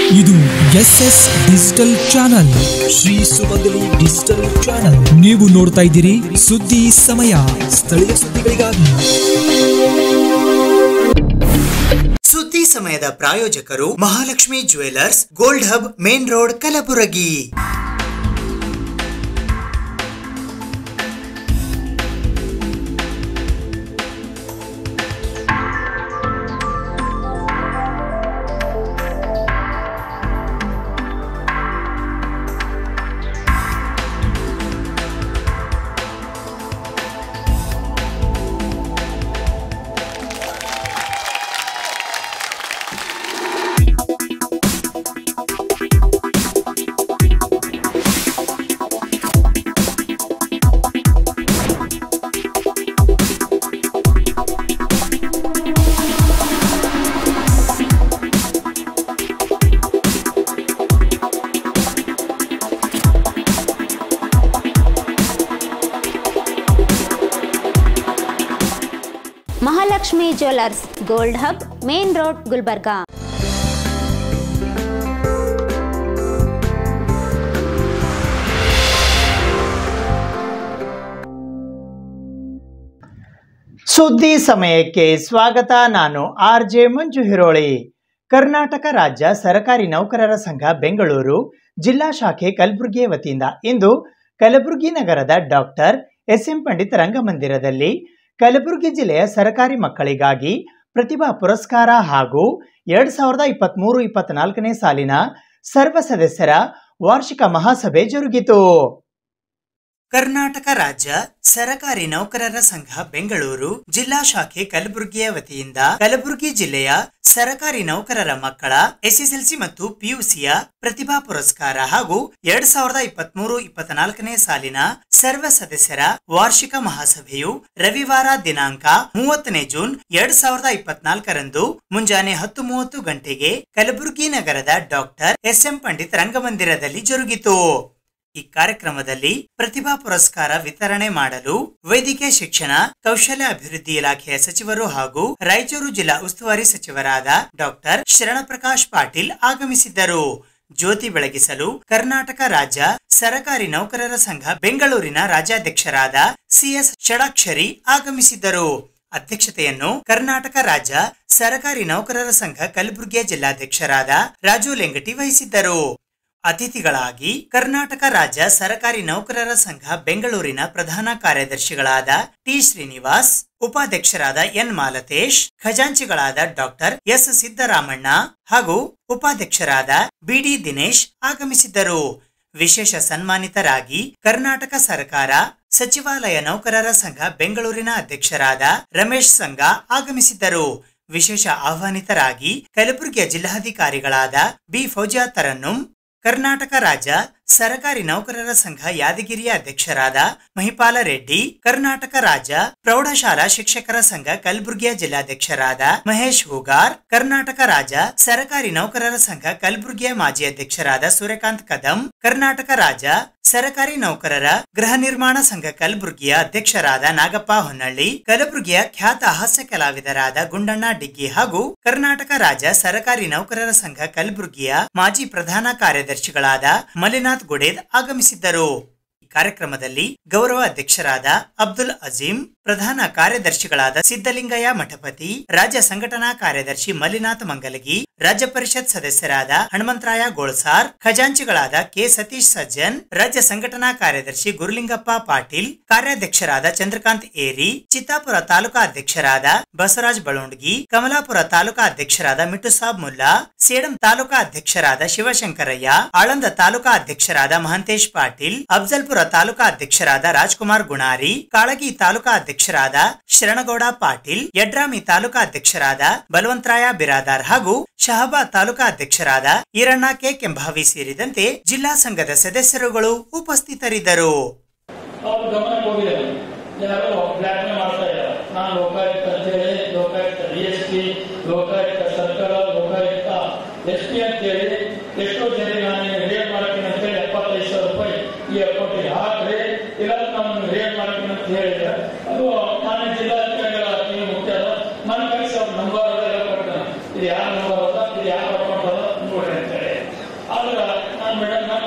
ಇದು S S digital channel Shri Sumangali digital channel ನೀವು ನೋಡ್ತಾ ಇದ್ದೀರಿ ಸುದ್ದಿ ಸಮಯ ಸ್ಥಳೀಯ ಸುದ್ದಿಗಳಿಗಾಗಿ ಸುದ್ದಿ ಸಮಯದ ಪ್ರಾಯೋಜಕರು Mahalakshmi jewellers gold hub main road Kalaburagi Mahalakshmi jewellers gold hub main road Gulbarga ಸುದ್ದಿ ಸಮಯಕ್ಕೆ ಸ್ವಾಗತ ನಾನು ಆರ್ ಜೆ ಮಂಜು ಹಿರೋಳಿ ಕರ್ನಾಟಕ ರಾಜ್ಯ ಸರಕಾರಿ ನೌಕರರ ಸಂಘ ಬೆಂಗಳೂರು ಜಿಲ್ಲಾ ಶಾಖೆ ಕಲಬುರಗಿ ವತಿಯಿಂದ ಇಂದು ಕಲಬುರಗಿ ನಗರದ ಡಾಕ್ಟರ್ ಎಸ್ ಎಂ ಪಂಡಿತ್ ರಂಗಮಂದಿರದಲ್ಲಿ ಕಲಬುರಗಿ ಜಿಲ್ಲೆಯ ಸರಕಾರಿ ಮಕ್ಕಳಿಗಾಗಿ ಪ್ರತಿಭಾ ಪುರಸ್ಕಾರ ಹಾಗೂ ಎರಡ್ ಸಾವಿರದ ಇಪ್ಪತ್ತ್ಮೂರು ಇಪ್ಪತ್ನಾಲ್ಕನೇ ಸಾಲಿನ ಸರ್ವ ಸದಸ್ಯರ ವಾರ್ಷಿಕ ಮಹಾಸಭೆ ಜರುಗಿತು ಕರ್ನಾಟಕ ರಾಜ್ಯ ಸರಕಾರಿ ನೌಕರರ ಸಂಘ ಬೆಂಗಳೂರು ಜಿಲ್ಲಾ ಶಾಖೆ ಕಲಬುರಗಿಯ ವತಿಯಿಂದ ಕಲಬುರಗಿ ಜಿಲ್ಲೆಯ ಸರಕಾರಿ ನೌಕರರ ಮಕ್ಕಳ ಎಸ್ಎಸ್ಎಲ್ಸಿ ಮತ್ತು ಪಿಯುಸಿಯ ಪ್ರತಿಭಾ ಪುರಸ್ಕಾರ ಹಾಗೂ ಎರಡ್ ಸಾವಿರದ ಇಪ್ಪತ್ಮೂರು ಇಪ್ಪತ್ನಾಲ್ಕನೇ ಸಾಲಿನ ಸರ್ವ ಸದಸ್ಯರ ವಾರ್ಷಿಕ ಮಹಾಸಭೆಯು ರವಿವಾರ ದಿನಾಂಕ ಮೂವತ್ತನೇ ಜೂನ್ ಎರಡ್ ಸಾವಿರದ ಇಪ್ಪತ್ನಾಲ್ಕರಂದು ಮುಂಜಾನೆ ಹತ್ತು ಮೂವತ್ತು ಗಂಟೆಗೆ ಕಲಬುರಗಿ ನಗರದ ಡಾಕ್ಟರ್ ಎಸ್ ಎಂ ಪಂಡಿತ್ ರಂಗಮಂದಿರದಲ್ಲಿ ಜರುಗಿತು ಈ ಕಾರ್ಯಕ್ರಮದಲ್ಲಿ ಪ್ರತಿಭಾ ಪುರಸ್ಕಾರ ವಿತರಣೆ ಮಾಡಲು ವೈದ್ಯಕೀಯ ಶಿಕ್ಷಣ ಕೌಶಲ್ಯ ಅಭಿವೃದ್ಧಿ ಇಲಾಖೆಯ ಸಚಿವರು ಹಾಗೂ ರಾಯಚೂರು ಜಿಲ್ಲಾ ಉಸ್ತುವಾರಿ ಸಚಿವರಾದ ಡಾಕ್ಟರ್ ಶರಣಪ್ರಕಾಶ್ ಪಾಟೀಲ್ ಆಗಮಿಸಿದ್ದರು ಜ್ಯೋತಿ ಬೆಳಗಿಸಲು ಕರ್ನಾಟಕ ರಾಜ್ಯ ಸರಕಾರಿ ನೌಕರರ ಸಂಘ ಬೆಂಗಳೂರಿನ ರಾಜ್ಯಾಧ್ಯಕ್ಷರಾದ ಸಿಎಸ್ ಷಡಾಕ್ಷರಿ ಆಗಮಿಸಿದ್ದರು ಅಧ್ಯಕ್ಷತೆಯನ್ನು ಕರ್ನಾಟಕ ರಾಜ್ಯ ಸರಕಾರಿ ನೌಕರರ ಸಂಘ ಕಲಬುರಗಿಯ ಜಿಲ್ಲಾಧ್ಯಕ್ಷರಾದ ರಾಜು ಲೆಂಗಟಿ ವಹಿಸಿದ್ದರು ಅತಿಥಿಗಳಾಗಿ ಕರ್ನಾಟಕ ರಾಜ್ಯ ಸರಕಾರಿ ನೌಕರರ ಸಂಘ ಬೆಂಗಳೂರಿನ ಪ್ರಧಾನ ಕಾರ್ಯದರ್ಶಿಗಳಾದ ಟಿ ಶ್ರೀನಿವಾಸ್ ಉಪಾಧ್ಯಕ್ಷರಾದ ಎನ್ ಮಾಲತೇಶ್ ಖಜಾಂಚಿಗಳಾದ ಡಾಕ್ಟರ್ ಎಸ್ ಸಿದ್ದರಾಮಣ್ಣ ಹಾಗೂ ಉಪಾಧ್ಯಕ್ಷರಾದ ಬಿಡಿ ದಿನೇಶ್ ಆಗಮಿಸಿದ್ದರು ವಿಶೇಷ ಸನ್ಮಾನಿತರಾಗಿ ಕರ್ನಾಟಕ ಸರ್ಕಾರ ಸಚಿವಾಲಯ ನೌಕರರ ಸಂಘ ಬೆಂಗಳೂರಿನ ಅಧ್ಯಕ್ಷರಾದ ರಮೇಶ್ ಸಂಘ ಆಗಮಿಸಿದ್ದರು ವಿಶೇಷ ಆಹ್ವಾನಿತರಾಗಿ ಕಲಬುರಗಿಯ ಜಿಲ್ಲಾಧಿಕಾರಿಗಳಾದ ಬಿ ಫೌಜಿಯಾ ತರನ್ನುಂ ಕರ್ನಾಟಕ ರಾಜ್ಯ ಸರಕಾರಿ ನೌಕರರ ಸಂಘ ಯಾದಗಿರಿಯ ಅಧ್ಯಕ್ಷರಾದ ಮಹಿಪಾಲ ರೆಡ್ಡಿ ಕರ್ನಾಟಕ ರಾಜ್ಯ ಪ್ರೌಢಶಾಲಾ ಶಿಕ್ಷಕರ ಸಂಘ ಕಲಬುರಗಿಯ ಜಿಲ್ಲಾಧ್ಯಕ್ಷರಾದ ಮಹೇಶ್ ಹೂಗಾರ್ ಕರ್ನಾಟಕ ರಾಜ್ಯ ಸರಕಾರಿ ನೌಕರರ ಸಂಘ ಕಲಬುರಗಿಯ ಮಾಜಿ ಅಧ್ಯಕ್ಷರಾದ ಸೂರ್ಯಕಾಂತ್ ಕದಂ ಕರ್ನಾಟಕ ರಾಜ್ಯ ಸರಕಾರಿ ನೌಕರರ ಗೃಹ ನಿರ್ಮಾಣ ಸಂಘ ಕಲಬುರಗಿಯ ಅಧ್ಯಕ್ಷರಾದ ನಾಗಪ್ಪ ಹೊನ್ನಳ್ಳಿ ಕಲಬುರಗಿಯ ಖ್ಯಾತ ಹಾಸ್ಯ ಕಲಾವಿದರಾದ ಗುಂಡಣ್ಣ ಡಿಗ್ಗಿ ಹಾಗೂ ಕರ್ನಾಟಕ ರಾಜ್ಯ ಸರಕಾರಿ ನೌಕರರ ಸಂಘ ಕಲಬುರಗಿಯ ಮಾಜಿ ಪ್ರಧಾನ ಕಾರ್ಯದರ್ಶಿಗಳಾದ ಮಲ್ಲಿನಾಥ್ ಗುಡೇದ್ ಆಗಮಿಸಿದ್ದರು ಈ ಕಾರ್ಯಕ್ರಮದಲ್ಲಿ ಗೌರವ ಅಧ್ಯಕ್ಷರಾದ ಅಬ್ದುಲ್ ಅಜೀಂ ಪ್ರಧಾನ ಕಾರ್ಯದರ್ಶಿಗಳಾದ ಸಿದ್ದಲಿಂಗಯ್ಯ ಮಠಪತಿ ರಾಜ್ಯ ಸಂಘಟನಾ ಕಾರ್ಯದರ್ಶಿ ಮಲ್ಲಿನಾಥ್ ಮಂಗಲಗಿ ರಾಜ್ಯ ಪರಿಷತ್ ಸದಸ್ಯರಾದ ಹನುಮಂತರಾಯ ಗೋಳ್ಸಾರ್ ಖಜಾಂಚಿಗಳಾದ ಕೆ ಸತೀಶ್ ಸಜ್ಜನ್ ರಾಜ್ಯ ಸಂಘಟನಾ ಕಾರ್ಯದರ್ಶಿ ಗುರುಲಿಂಗಪ್ಪ ಪಾಟೀಲ್ ಕಾರ್ಯಾಧ್ಯಕ್ಷರಾದ ಚಂದ್ರಕಾಂತ್ ಏರಿ ಚಿತ್ತಾಪುರ ತಾಲೂಕಾ ಅಧ್ಯಕ್ಷರಾದ ಬಸವರಾಜ್ ಬಳೋಂಡ್ಗಿ ಕಮಲಾಪುರ ತಾಲೂಕಾ ಅಧ್ಯಕ್ಷರಾದ ಮಿಟ್ಟುಸಾಬ್ ಮುಲ್ಲಾ ಸೇಡಂ ತಾಲೂಕಾ ಅಧ್ಯಕ್ಷರಾದ ಶಿವಶಂಕರಯ್ಯ ಆಳಂದ ತಾಲೂಕಾ ಅಧ್ಯಕ್ಷರಾದ ಮಹಂತೇಶ್ ಪಾಟೀಲ್ ಅಫ್ಜಲ್ಪುರ ತಾಲೂಕಾ ಅಧ್ಯಕ್ಷರಾದ ರಾಜ್ಕುಮಾರ್ ಗುಣಾರಿ ಕಾಳಗಿ ತಾಲೂಕಾ ಅಧ್ಯಕ್ಷರಾದ ಶರಣಗೌಡ ಪಾಟೀಲ್ ಯಡ್ರಾಮಿ ತಾಲೂಕಾ ಅಧ್ಯಕ್ಷರಾದ ಬಲವಂತರಾಯ ಬಿರಾದಾರ್ ಹಾಗೂ ಶಹಬಾದ್ ತಾಲೂಕಾ ಅಧ್ಯಕ್ಷರಾದ ಈರಣ್ಣ ಕೆ ಕೆಂಭಾವಿ ಸೇರಿದಂತೆ ಜಿಲ್ಲಾ ಸಂಘದ ಸದಸ್ಯರುಗಳು ಉಪಸ್ಥಿತರಿದ್ದರು ಅವ್ರ ಗಮನಕ್ಕೆ ಹೋಗಿದೆ ಯಾರೋ ಬ್ಲ್ಯಾಕ್ ಮೇಲ್ ಮಾಡ್ತಾ ಇದ್ದಾರೆ ನಾನು ಲೋಕಾಯುಕ್ತ ಅಂತೇಳಿ Lokayukta D S P Lokayukta ಸರ್ಕಾರ ಲೋಕಾಯುಕ್ತ ಎಸ್ ಪಿ ಅಂತೇಳಿ ಎಷ್ಟೋ ಜನರಿಗೆ ನಾನು ರೇಟ್ ಮಾಡ್ತೀನಿ ಅಂತೇಳಿ ಎಪ್ಪತ್ತೈದು ಸಾವಿರ ರೂಪಾಯಿ ಈ ಅಕೌಂಟಿಗೆ ಹಾಕ್ರಿ ಇಲ್ಲ ನಾನು ರೇಟ್ ಮಾಡ್ತೀನಿ ಅಂತ ಹೇಳಿದ್ರೆ ಅದು ಮಾನ್ಯ ಜಿಲ್ಲಾಧಿಕಾರಿಗಳ ಈ ಮುಖ್ಯ ನನ್ನ ಕಳಿಸಿ ಅವ್ರ ನಂಬರ್ ಎಲ್ಲ ಕೊಡ್ತಾನೆ ಇದು ಯಾರ ನಂಬರ್ ಅದ ಇದು ಯಾರ ಅಕೌಂಟ್ ಅದ ನೋಡ್ರಿ ಅಂತೇಳಿ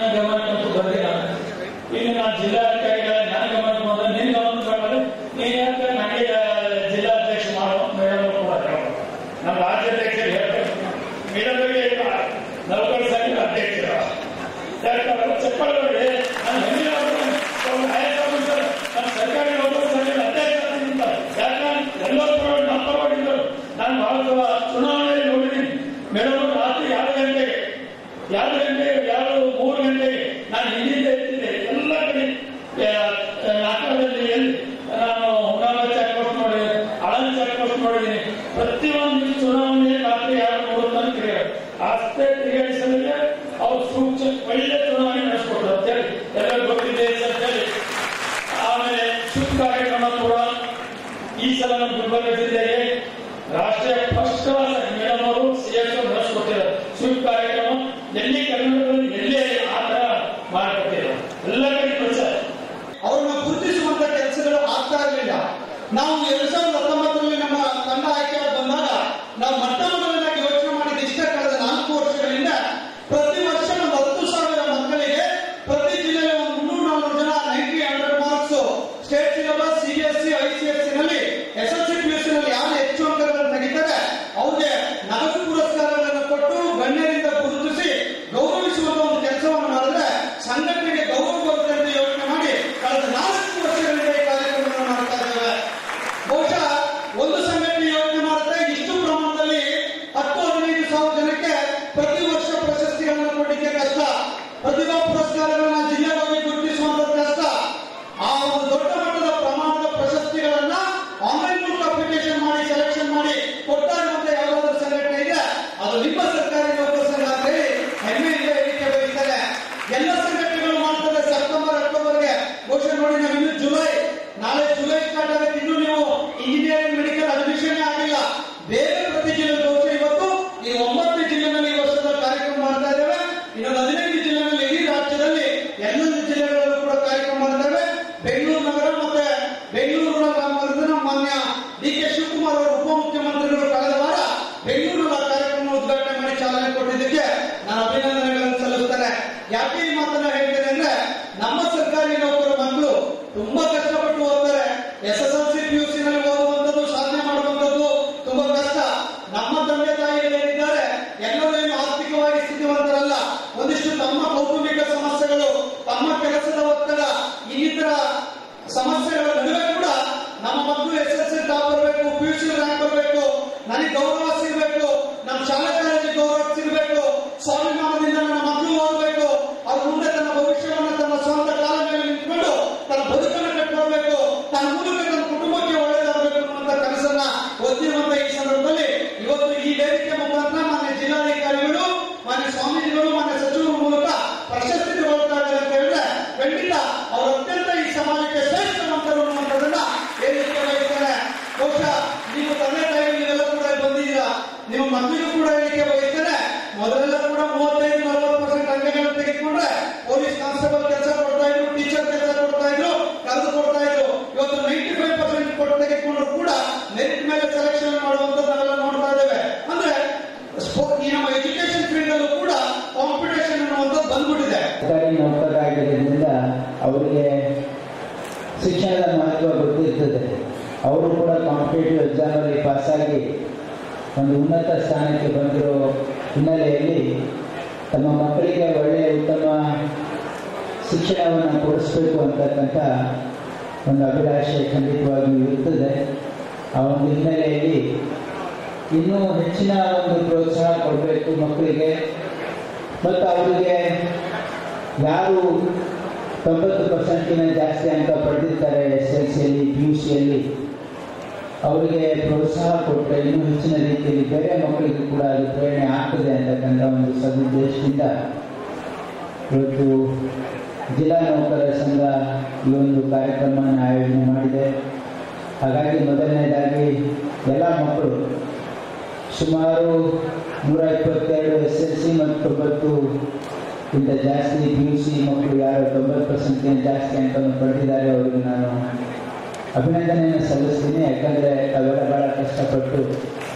ನನ್ನ ಗಮನಕ್ಕಂತೂ ಬಂದಿಲ್ಲ ಇನ್ನು ನಾನು ಜಿಲ್ಲಾಧಿಕಾರಿಗಳ ನನ್ನ ಗಮನಕ್ಕೆ ಬಂದ ನಿನ್ನ ಗಮನಕ್ಕೆ ಬಂದ್ರೆ ನೀನ್ ಯಾಕೆ ನನಗೆ ಜಿಲ್ಲಾಧ್ಯಕ್ಷ ಮಾಡೋ ಮೇಡಮ್ ಕೂಡ ಹೇಳೋದು. ನಮ್ಮ ರಾಜ್ಯಾಧ್ಯಕ್ಷರು ಹೇಳ್ಬೇಕು ಮೇಡಮ್ ನೌಕರ ಸಂಘ ಅಧ್ಯಕ್ಷರು ಯಾಕಂದ್ರೆ ಚಪ್ಪಲ್ ನೋಡಿ ನಾನು ಹೆಮ್ಮೆ ನಾನು ಸರ್ಕಾರಿ ನೌಕರ ಸಂಘದ ಅಧ್ಯಕ್ಷ ನಿಂತಾರೆ ಯಾಕಂದ್ರೆ ಎಲ್ಲರೂ ನಮ್ಮ ಪರವಾಗಿದ್ದರು ನಾನು ಬಹಳ ಸಲ ಚುನಾವಣೆಯಲ್ಲಿ ನೋಡಿದ್ದೀನಿ ಮೇಡಮ್ ರಾತ್ರಿ ಎರಡು ಗಂಟೆಗೆ ಎರಡು ಗಂಟೆಗೆ ಎರಡು ಮೂರು ಗಂಟೆಗೆ ನಾನು ಹಿಂದಿಂದ ಎತ್ತಿದ್ದೆ ಎಲ್ಲ ಕಡೆ ನಾಟಕದಲ್ಲಿ ಎಲ್ಲಿ ನಾನು ಹುಣಾಮ ಚೆಕ್ ಪೋಸ್ಟ್ ಮಾಡಿದೆ ಆಳಂದ ಚೆಕ್ ಪೋಸ್ಟ್ ಮಾಡಿದ್ದೀನಿ ಪ್ರತಿಯೊಂದು ಚುನಾವಣೆ ರಾತ್ರಿ ಎರಡು ಮೂರು ತನಕ ತಿರುಗಾಡಿ ಅಷ್ಟೇ ತಿರುಗಾಡಿಸಲಿಕ್ಕೆ ಅವ್ರು ಸೂಕ್ಷ್ಮ ಒಳ್ಳೆ ಚುನಾವಣೆ ನಡೆಸ್ಕೊಟ್ರು ಅಂತೇಳಿ ಎಲ್ಲರಿಗೂ ಗೊತ್ತಿದೆ ಅಂತೇಳಿ ಆಮೇಲೆ ಶುದ್ಧ ಕಾರ್ಯಕ್ರಮ ಕೂಡ ಈ ಸಲ ನಮ್ಮ ಗುಲ್ಬರ್ಗ ಜಿಲ್ಲೆಗೆ ರಾಷ್ಟ್ರೀಯ ಫಸ್ಟ್ ಕ್ಲಾಸ್ ಮೇಡಮ್ ಅವರು ಸಿಎಸ್ ನಡೆಸ್ಕೊಟ್ಟಿದ್ದಾರೆ ಶುದ್ಧ ಕಾರ್ಯಕ್ರಮ ಎಲ್ಲಿ ಕರ್ನಾಟಕದಲ್ಲಿ ಎಲ್ಲೇ ಆ ತರ ಮಾಡಿಕೊಟ್ಟಿದ್ದಾರೆ ಎಲ್ಲ ಕಡೆ ಕಳಿಸ್ತಾರೆ ಅವ್ರನ್ನ ಗುರುತಿಸುವಂತ ಕೆಲಸಗಳು ಆಗ್ತಾ ಇರಲಿಲ್ಲ ನಾವು ಎರಡ್ ಸಾವಿರದ ಹತ್ತೊಂಬತ್ತರಲ್ಲಿ ನಮ್ಮ ತಂಡ ಆಯ್ಕೆ ಬಂದಾಗ ನಾವು ಮೊಟ್ಟ ಮೊದಲನಾಗಿ ಯೋಚನೆ ಮಾಡಿದ ಇಷ್ಟ ಕಳೆದ ನಾಲ್ಕು ವರ್ಷಗಳಿಂದ ಪ್ರತಿ ವರ್ಷ ಒಂದು ಹತ್ತು ಸಾವಿರ ಮಕ್ಕಳಿಗೆ ಪ್ರತಿ ಜಿಲ್ಲೆಯಲ್ಲಿ ಒಂದು ಮುನ್ನೂರ ನಾಲ್ಕು ಜನ ninety hundred marks state syllabus CBSE ICSE ನಲ್ಲಿ S L C P U ನಲ್ಲಿ ಯಾರು ಹೆಚ್ಚು ಅಂಕಗಳನ್ನು ತೆಗಿತಾರೆ ಅವ್ರಿಗೆ ನಗದು ಪುರಸ್ಕಾರಗಳನ್ನು ಕೊಟ್ಟು ಗಣ್ಯರಿಂದ ಗುರುತಿಸಿ ಗೌರವಿಸುವಂತ ಒಂದು ಕೆಲಸವನ್ನು ಮಾಡಿದ್ರೆ ಸಂಘಟನೆಗೆ ಗೌರವ ಬರುತ್ತೆ ಅಂತ ಯೋಚನೆ ಮಾಡಿ ಕಳೆದ ನಾಲ್ಕು ವರ್ಷಗಳಿಂದ ಈ ಕಾರ್ಯಕ್ರಮವನ್ನು ಮಾಡ್ತಾ ಇದ್ದೇವೆ ಬಹುಶಃ ಒಂದು ಸಂಘಟನೆ ಯೋಚನೆ ಮಾಡುತ್ತೆ ಇಷ್ಟು ಪ್ರಮಾಣದಲ್ಲಿ ಹತ್ತು ಹದಿನೈದು ಸಾವಿರ ಜನಕ್ಕೆ ಪ್ರತಿ ವರ್ಷ ಪ್ರಶಸ್ತಿಗಳನ್ನು ಕೊಡಲಿಕ್ಕೆ ಕಷ್ಟ ಪ್ರತಿಭಾ ಪುರಸ್ಕಾರಗಳನ್ನ ಜಿಲ್ಲೆಗಾಗಿ ಗುರುತಿಸುವಂತ ಕಷ್ಟ ಆ ಒಂದು ದೊಡ್ಡ ಮಟ್ಟದ ಪ್ರಮಾಣದ ಪ್ರಶಸ್ತಿಗಳನ್ನ ಆನ್ಲೈನ್ ಮೂಲಕ ಅಪ್ಲಿಕೇಶನ್ ಮಾಡಿ ಸೆಲೆಕ್ಷನ್ ಮಾಡಿ ಕೊಡ್ತಾ ಇರುವಂತ ಯಾವುದಾದ್ರೂ ಸಂಘಟನೆ ಇದೆ ಅದು ನಿಮ್ಮ ಸರ್ಕಾರಿ ನೌಕರ ಸಂಘ ಅಂತ ಹೇಳಿ ಹೆಮ್ಮೆಯಿಂದ ಹೇಳಿಕೆ ಬರೀತಾರೆ ಎಲ್ಲ ಸಂಘಟನೆಗಳು ಮಾಡ್ತಾರೆ ಸೆಪ್ಟೆಂಬರ್ ಅಕ್ಟೋಬರ್ಗೆ ಬಹುಶಃ ನೋಡಿ ನಾವು ಇನ್ನು ಜುಲೈ ನಾಳೆ ಜುಲೈ ಸ್ಟಾರ್ಟ್ ಆಗುತ್ತೆ ಇನ್ನು ನೀವು ಇಂಜಿನಿಯರಿಂಗ್ ಮೆಡಿಕಲ್ ಅಡ್ಮಿಷನ್ ಆಗಿಲ್ಲ ಬೇರೆ ಪ್ರತಿ ಜಿಲ್ಲೆ ಬಹುಶಃ ಇವತ್ತು ಈ ಒಂಬತ್ತು ಜಿಲ್ಲೆನಲ್ಲಿ ಈ ವರ್ಷದ ಕಾರ್ಯಕ್ರಮ ಮಾಡ್ತಾ ಇದ್ದೇವೆ ಇನ್ನೊಂದು ಹದಿನೈದು ಜಿಲ್ಲೆನಲ್ಲಿ ಇಡೀ ರಾಜ್ಯದಲ್ಲಿ ಎಲ್ಲೊಂದು ಜಿಲ್ಲೆಗಳಲ್ಲೂ ಕೂಡ ಕಾರ್ಯಕ್ರಮ ಮಾಡ್ತೇವೆ ಬೆಂಗಳೂರು ನಗರ ಮತ್ತೆ ಬೆಂಗಳೂರು ನಗರ ಮಾನ್ಯ ಡಿ ಕೆ ಶಿವಕುಮಾರ್ ಅವರು ಉಪಮುಖ್ಯಮಂತ್ರಿಗಳು ಕಳೆದ ವಾರ ಬೆಂಗಳೂರಿನ ಕಾರ್ಯಕ್ರಮ ಉದ್ಘಾಟನೆ ಮಾಡಿ ಚಾಲನೆ ಕೊಟ್ಟಿದ್ದಕ್ಕೆ ನಾನು ಅಭಿನಂದನೆಗಳನ್ನು ಸಲ್ಲಿಸ್ತೇನೆ ಯಾಕೆ ಈ ಮಾತನ್ನ ಹೇಳ್ತೇನೆ ಅಂದ್ರೆ ನಮ್ಮ ಸರ್ಕಾರಿ ನೌಕರ ಮಕ್ಕಳು ತುಂಬಾ ಕಷ್ಟಪಟ್ಟು ಓದ್ತಾರೆ S S L C P U C ನಲ್ಲಿ ಓದುವಂತದ್ದು ಸಾಧನೆ ಮಾಡುವಂತದ್ದು ತುಂಬಾ ಕಷ್ಟ ನಮ್ಮ ತಂದೆ ತಾಯಿಗಳು ಏನಿದ್ದಾರೆ ಎಲ್ಲರೂ ಏನು ಆರ್ಥಿಕವಾಗಿ ಸ್ಥಿತಿವಂತರಲ್ಲ ಒಂದಿಷ್ಟು ತಮ್ಮ ಕೌಟುಂಬಿಕ ಸಮಸ್ಯೆಗಳು ತಮ್ಮ ಕೆಲಸದ ಒತ್ತಡ ಇನ್ನಿತರ ಸಮಸ್ಯೆಗಳ ನಡುವೆ ಕೂಡ ನಮ್ಮ ಮಕ್ಕಳು ಎಸ್ ಎಸ್ ಎಲ್ ಟಾಪ್ ಬರಬೇಕು ಪಿ ಯು ಸಿ ರ್ಯಾಂಕ್ ಬರಬೇಕು ನನಗೆ ಗೌರವ ಸಿಗಬೇಕು ನಮ್ಮ ಶಾಲೆ ಕಾಲೇಜಿಗೆ ಗೌರವ ಸಿಗಬೇಕು ಸ್ವಾಭಿಮಾನದಿಂದ ನನ್ನ ಮಕ್ಕಳು ಓದಬೇಕು ಅವ್ರ ಮುಂದೆ ತನ್ನ ಭವಿಷ್ಯವನ್ನು ತನ್ನ ಸ್ವಂತ ಕಾಲ ಮೇಲೆ ನಿಂತ್ಕೊಂಡು ತನ್ನ ಬದುಕನ್ನು ಕಟ್ಕೊಳ್ಬೇಕು ತನ್ನ ಮೂಲಕ ತನ್ನ ಕುಟುಂಬಕ್ಕೆ ಒಳ್ಳೆಯದಾಗಬೇಕು ಅನ್ನುವಂತ ಕನಸನ್ನ ಹೊಂದಿರುವಂತ ಈ ಸಂದರ್ಭದಲ್ಲಿ ಇವತ್ತು ಈ ವೇದಿಕೆ ಮುಖಾಂತರ ಮಾನ್ಯ ಜಿಲ್ಲಾಧಿಕಾರಿಗಳು ಮಾನ್ಯ ಸ್ವಾಮೀಜಿಗಳು ಮಾನ್ಯ ಸಚಿವರ ಮೂಲಕ ಪ್ರಶಸ್ತಿ ತಗೊಳ್ತಾ ಇದ್ದಾರೆ ಅಂತ ಹೇಳಿದ್ರೆ ಖಂಡಿತ ಅವರು ಅತ್ಯಂತ ಈ ಸಮಾಜಕ್ಕೆ ಶ್ರೇಷ್ಠವಂತರು ಅನ್ನುವಂಥದ್ದನ್ನ ಹೇಳಲಿಕ್ಕೆ ಬಯಸ್ತಾರೆ ಬಹುಶಃ ನೀವು ತಂದೆ ತಾಯಿ ನೀವೆಲ್ಲ ಕೂಡ ಇಲ್ಲಿ ಬಂದಿದ್ದೀರಾ ನಿಮ್ಮ ಮಕ್ಕಳಿಗೂ ಕೂಡ ಹೇಳಿಕೆ ಬಯಸ್ತೇನೆ ಮೊದಲೆಲ್ಲ ಕೂಡ ಮೂವತ್ತೈದು ನಲವತ್ತು ಪರ್ಸೆಂಟ್ ಅಂಕಗಳನ್ನು ತೆಗೆದುಕೊಂಡ್ರೆ ಪೊಲೀಸ್ ಕಾನ್ಸ್ಟೇಬಲ್ ಕೆಲಸ ಕೊಡ್ತಾ ಇದ್ರು ಟೀಚರ್ ಕೆಲಸ ಕೊಡ್ತಾ ಇದ್ರು ಕರೆದು ಕೊಡ್ತಾ ಇದ್ರು ಇವತ್ತು ನೈಂಟಿ ಫೈವ್ ಪರ್ಸೆಂಟ್ ಕೊಟ್ಟು ತೆಗೆದುಕೊಂಡ್ರು ಕೂಡ ಮೆರಿಟ್ ಮೇಲೆ ಸೆಲೆಕ್ಷನ್ ಮಾಡುವಂತದ್ದು ನಾವೆಲ್ಲ ನೋಡ್ತಾ ಇದ್ದೇವೆ ಅಂದ್ರೆ ಸ್ಪೋ- ಈ ನಮ್ಮ ಎಜುಕೇಶನ್ ಫೀಲ್ಡ್ ಅಲ್ಲೂ ಕೂಡ ಕಾಂಪಿಟೇಷನ್ ಅನ್ನುವಂಥದ್ದು ಬಂದ್ಬಿಟ್ಟಿದೆ ಸರ್ಕಾರಿ ನೌಕರರಾಗಿರೋದ್ರಿಂದ ಅವರಿಗೆ ಶಿಕ್ಷಣದ ಮಹತ್ವ ಗೊತ್ತಿರ್ತದೆ ಅವರು ಕೂಡ ಕಾಂಪಿಟೇಟಿವ್ ಎಕ್ಸಾಮಲ್ಲಿ ಪಾಸಾಗಿ ಒಂದು ಉನ್ನತ ಸ್ಥಾನಕ್ಕೆ ಬಂದಿರೋ ಹಿನ್ನೆಲೆಯಲ್ಲಿ ತಮ್ಮ ಮಕ್ಕಳಿಗೆ ಒಳ್ಳೆಯ ಉತ್ತಮ ಶಿಕ್ಷಣವನ್ನು ಕೊಡಿಸ್ಬೇಕು ಅಂತಕ್ಕಂಥ ಒಂದು ಅಭಿಲಾಷೆ ಖಂಡಿತವಾಗಿಯೂ ಇರ್ತದೆ ಆ ಒಂದು ಹಿನ್ನೆಲೆಯಲ್ಲಿ ಇನ್ನೂ ಹೆಚ್ಚಿನ ಒಂದು ಪ್ರೋತ್ಸಾಹ ಕೊಡಬೇಕು ಮಕ್ಕಳಿಗೆ ಮತ್ತು ಅವರಿಗೆ ಯಾರು ತೊಂಬತ್ತು ಪರ್ಸೆಂಟಿನ ಜಾಸ್ತಿ ಅಂಕ ಪಡೆದಿರ್ತಾರೆ ಎಸ್ ಎಲ್ ಸಿಯಲ್ಲಿ ಪಿ ಯು ಸಿಯಲ್ಲಿ ಅವರಿಗೆ ಪ್ರೋತ್ಸಾಹ ಕೊಟ್ಟರೆ ಇನ್ನೂ ಹೆಚ್ಚಿನ ರೀತಿಯಲ್ಲಿ ಬೇರೆ ಮಕ್ಕಳಿಗೂ ಕೂಡ ಅದು ಪ್ರೇರಣೆ ಆಗ್ತದೆ ಅಂತಕ್ಕಂಥ ಒಂದು ಸದುದ್ದೇಶದಿಂದ ಇವತ್ತು ಜಿಲ್ಲಾ ನೌಕರರ ಸಂಘ ಈ ಒಂದು ಕಾರ್ಯಕ್ರಮವನ್ನು ಆಯೋಜನೆ ಮಾಡಿದೆ ಹಾಗಾಗಿ ಮೊದಲನೇದಾಗಿ ಎಲ್ಲ ಮಕ್ಕಳು ಸುಮಾರು ನೂರ ಇಪ್ಪತ್ತೆರಡು ಎಸ್ ಎಲ್ ಸಿ ಮತ್ತು ತೊಂಬತ್ತು ಇಂತ ಜಾಸ್ತಿ ಪಿ ಯು ಸಿ ಮಕ್ಕಳು ಯಾರು ತೊಂಬತ್ತು ಪರ್ಸೆಂಟ್ಗಿಂತ ಜಾಸ್ತಿ ಅಂಕವನ್ನು ಪಡೆದಿದ್ದಾರೆ ಅವರಿಗೆ ನಾನು ಅಭಿನಂದನೆಯನ್ನು ಸಲ್ಲಿಸ್ತೀನಿ ಯಾಕಂದರೆ ತಾವೆಲ್ಲ ಬಹಳ ಕಷ್ಟಪಟ್ಟು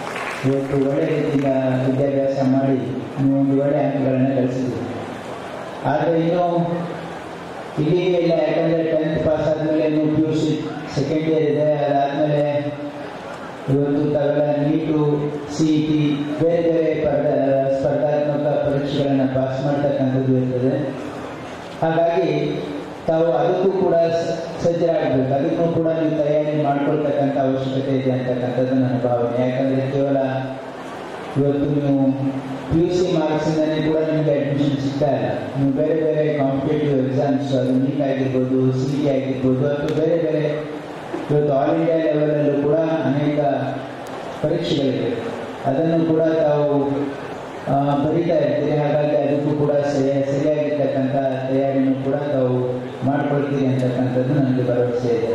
ಇವತ್ತು ಒಳ್ಳೆಯ ರೀತಿಯಿಂದ ವಿದ್ಯಾಭ್ಯಾಸ ಮಾಡಿ ನೀವು ಒಂದು ಒಳ್ಳೆಯ ಅಂಕಗಳನ್ನು ಗಳಿಸಿದ್ದೀರಿ ಆದರೆ ಇನ್ನು ಇಲ್ಲಿಗೆ ಇಲ್ಲ ಯಾಕಂದರೆ ಟೆಂತ್ ಪಾಸ್ ಆದಮೇಲೆ ಇನ್ನು P U C second year ಇದೆ ಅದಾದಮೇಲೆ ಇವತ್ತು ತಾವೆಲ್ಲ ನೀಟು ಸಿ ಇ ಟಿ ಬೇರೆ ಬೇರೆ ಸ್ಪರ್ಧಾ ಸ್ಪರ್ಧಾತ್ಮಕ ಪರೀಕ್ಷೆಗಳನ್ನು ಪಾಸ್ ಮಾಡ್ತಕ್ಕಂಥದ್ದು ಇರ್ತದೆ ಹಾಗಾಗಿ ತಾವು ಅದಕ್ಕೂ ಕೂಡ ಸ- ಸಜ್ಜರಾಗಬೇಕು ಅದಕ್ಕೂ ಕೂಡ ನೀವು ತಯಾರಿ ಮಾಡ್ಕೊಳ್ತಕ್ಕಂಥ ಅವಶ್ಯಕತೆ ಇದೆ ಅಂತಕ್ಕಂಥದ್ದು ನನ್ನ ಭಾವನೆ ಯಾಕಂದರೆ ಕೇವಲ ಇವತ್ತು ನೀವು ಪಿ ಯು ಸಿ ಮಾರ್ಕ್ಸಿಂದನೇ ಕೂಡ ನಿಮಗೆ ಅಡ್ಮಿಷನ್ ಸಿಗ್ತಾ ಇಲ್ಲ ನೀವು ಬೇರೆ ಬೇರೆ ಕಾಂಪಿಟೇಟಿವ್ ಎಕ್ಸಾಮ್ಸ್ ಅದು ನೀಟ್ ಆಗಿರ್ಬೋದು ಸಿ ಟಿ ಆಗಿರ್ಬೋದು ಅಥವಾ ಬೇರೆ ಬೇರೆ ಇವತ್ತು ಆಲ್ ಇಂಡಿಯಾ ಲೆವೆಲಲ್ಲೂ ಕೂಡ ಅನೇಕ ಪರೀಕ್ಷೆಗಳಿವೆ ಅದನ್ನು ಕೂಡ ತಾವು ಆ, ಬರೀತಾ ಇರ್ತೀರಿ ಹಾಗಾಗಿ ಅದಕ್ಕೂ ಕೂಡ ಸರಿ ಸರಿಯಾಗಿರ್ತಕ್ಕಂಥ ತಯಾರಿನೂ ಕೂಡ ತಾವು ಮಾಡ್ಕೊಳ್ತೀರಿ ಅಂತಕ್ಕಂಥದ್ದು ನನಗೆ ಭರವಸೆ ಇದೆ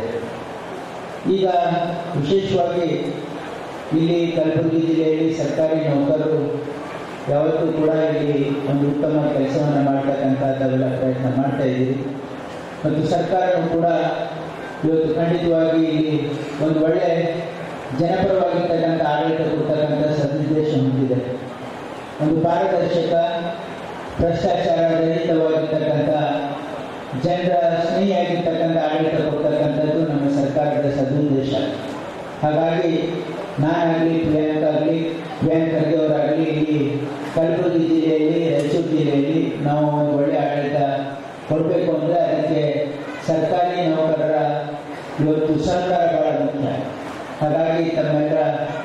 ಈಗ ವಿಶೇಷವಾಗಿ ಇಲ್ಲಿ ಕಲಬುರಗಿ ಜಿಲ್ಲೆಯಲ್ಲಿ ಸರ್ಕಾರಿ ನೌಕರರು ಯಾವತ್ತೂ ಕೂಡ ಇಲ್ಲಿ ಒಂದು ಉತ್ತಮ ಕೆಲಸವನ್ನು ಮಾಡ್ತಕ್ಕಂಥ ತಾವೆಲ್ಲ ಪ್ರಯತ್ನ ಮಾಡ್ತಾ ಇದ್ದೀರಿ ಮತ್ತು ಸರ್ಕಾರವು ಕೂಡ ಇವತ್ತು ಖಂಡಿತವಾಗಿ ಇಲ್ಲಿ ಒಂದು ಒಳ್ಳೆ ಜನಪರವಾಗಿರ್ತಕ್ಕಂಥ ಆಡಳಿತ ಕೊಡ್ತಕ್ಕಂಥ ಸದುದ್ದೇಶ ಹೊಂದಿದೆ ಒಂದು ಪಾರದರ್ಶಕ ಭ್ರಷ್ಟಾಚಾರ ರಹಿತವಾಗಿರ್ತಕ್ಕಂಥ ಜನರ ಸ್ನೇಹಿಯಾಗಿರ್ತಕ್ಕಂಥ ಆಡಳಿತ ಕೊಡ್ತಕ್ಕಂಥದ್ದು ನಮ್ಮ ಸರ್ಕಾರದ ಸದುದ್ದೇಶ ಹಾಗಾಗಿ ನಾನಾಗಲಿ ಪ್ರಿಯಾಂಕ ಆಗಲಿ ಪ್ರಿಯಾಂಕ್ ಖರ್ಗೆ ಅವರಾಗಲಿ ಇಲ್ಲಿ ಕಲಬುರಗಿ ಜಿಲ್ಲೆಯಲ್ಲಿ ರಾಯಚೂರು ಜಿಲ್ಲೆಯಲ್ಲಿ ನಾವು ಒಂದು ಒಳ್ಳೆಯ ಆಡಳಿತ ಕೊಡಬೇಕು ಅಂದರೆ ಅದಕ್ಕೆ ಸರ್ಕಾರಿ ನೌಕರರ ಇವತ್ತು ಸಹಕಾರ ಬಹಳ ಮುಖ್ಯ ಹಾಗಾಗಿ ತಮ್ಮೆಲ್ಲರ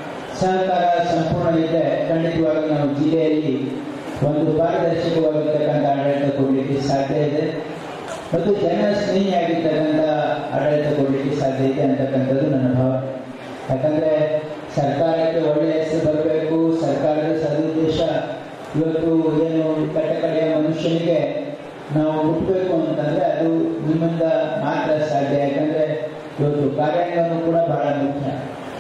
ಸಹಕಾರ ಸಂಪೂರ್ಣ ಇದೆ ಖಂಡಿತವಾಗಿ ನಾವು ಜಿಲ್ಲೆಯಲ್ಲಿ ಒಂದು ಪಾರದರ್ಶಕವಾಗಿರ್ತಕ್ಕಂಥ ಆಡಳಿತ ಕೊಡಲಿಕ್ಕೆ ಸಾಧ್ಯ ಇದೆ ಮತ್ತು ಜನ ಸ್ನೇಹಿಯಾಗಿರ್ತಕ್ಕಂಥ ಆಡಳಿತ ಕೊಡಲಿಕ್ಕೆ ಸಾಧ್ಯ ಇದೆ ಅಂತಕ್ಕಂಥದ್ದು ನನ್ನ ಭಾವನೆ ಯಾಕಂದರೆ ಸರ್ಕಾರಕ್ಕೆ ಒಳ್ಳೆಯ ಹೆಸರು ಬರಬೇಕು ಸರ್ಕಾರದ ಸದುದ್ದೇಶ ಇವತ್ತು ಏನು ಕಟ್ಟಕಡೆಯ ಮನುಷ್ಯನಿಗೆ ನಾವು ಹುಟ್ಟಬೇಕು ಅಂತಂದರೆ ಅದು ನಿಮ್ಮಿಂದ ಮಾತ್ರ ಸಾಧ್ಯ ಯಾಕಂದರೆ ಇವತ್ತು ಕಾರ್ಯಾಂಗನೂ ಕೂಡ ಬಹಳ ಮುಖ್ಯ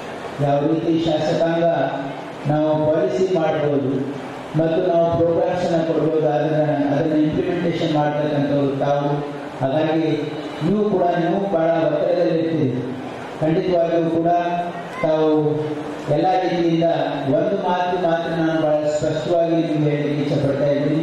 ಯಾವ ರೀತಿ ಶಾಸಕಾಂಗ ನಾವು ಪಾಲಿಸಿ ಮಾಡ್ಬೋದು ಮತ್ತು ನಾವು ಪ್ರೋಗ್ರಾಮ್ಸನ್ನು ಕೊಡ್ಬೋದು ಅದನ್ನು ಅದನ್ನು ಇಂಪ್ಲಿಮೆಂಟೇಷನ್ ಮಾಡ್ತಕ್ಕಂಥವ್ರು ತಾವು ಹಾಗಾಗಿ ನೀವು ಕೂಡ ನೀವು ಭಾಳ ಒತ್ತಡದಲ್ಲಿರ್ತೀರಿ ಖಂಡಿತವಾಗಿಯೂ ಕೂಡ ತಾವು ಎಲ್ಲ ರೀತಿಯಿಂದ ಒಂದು ಮಾತು ಮಾತ್ರ ನಾನು ಬಹಳ ಸ್ಪಷ್ಟವಾಗಿ ನಿಮ್ಗೆ ಹೇಳಲಿಕ್ಕೆ ಇಷ್ಟಪಡ್ತಾ ಇದ್ದೀನಿ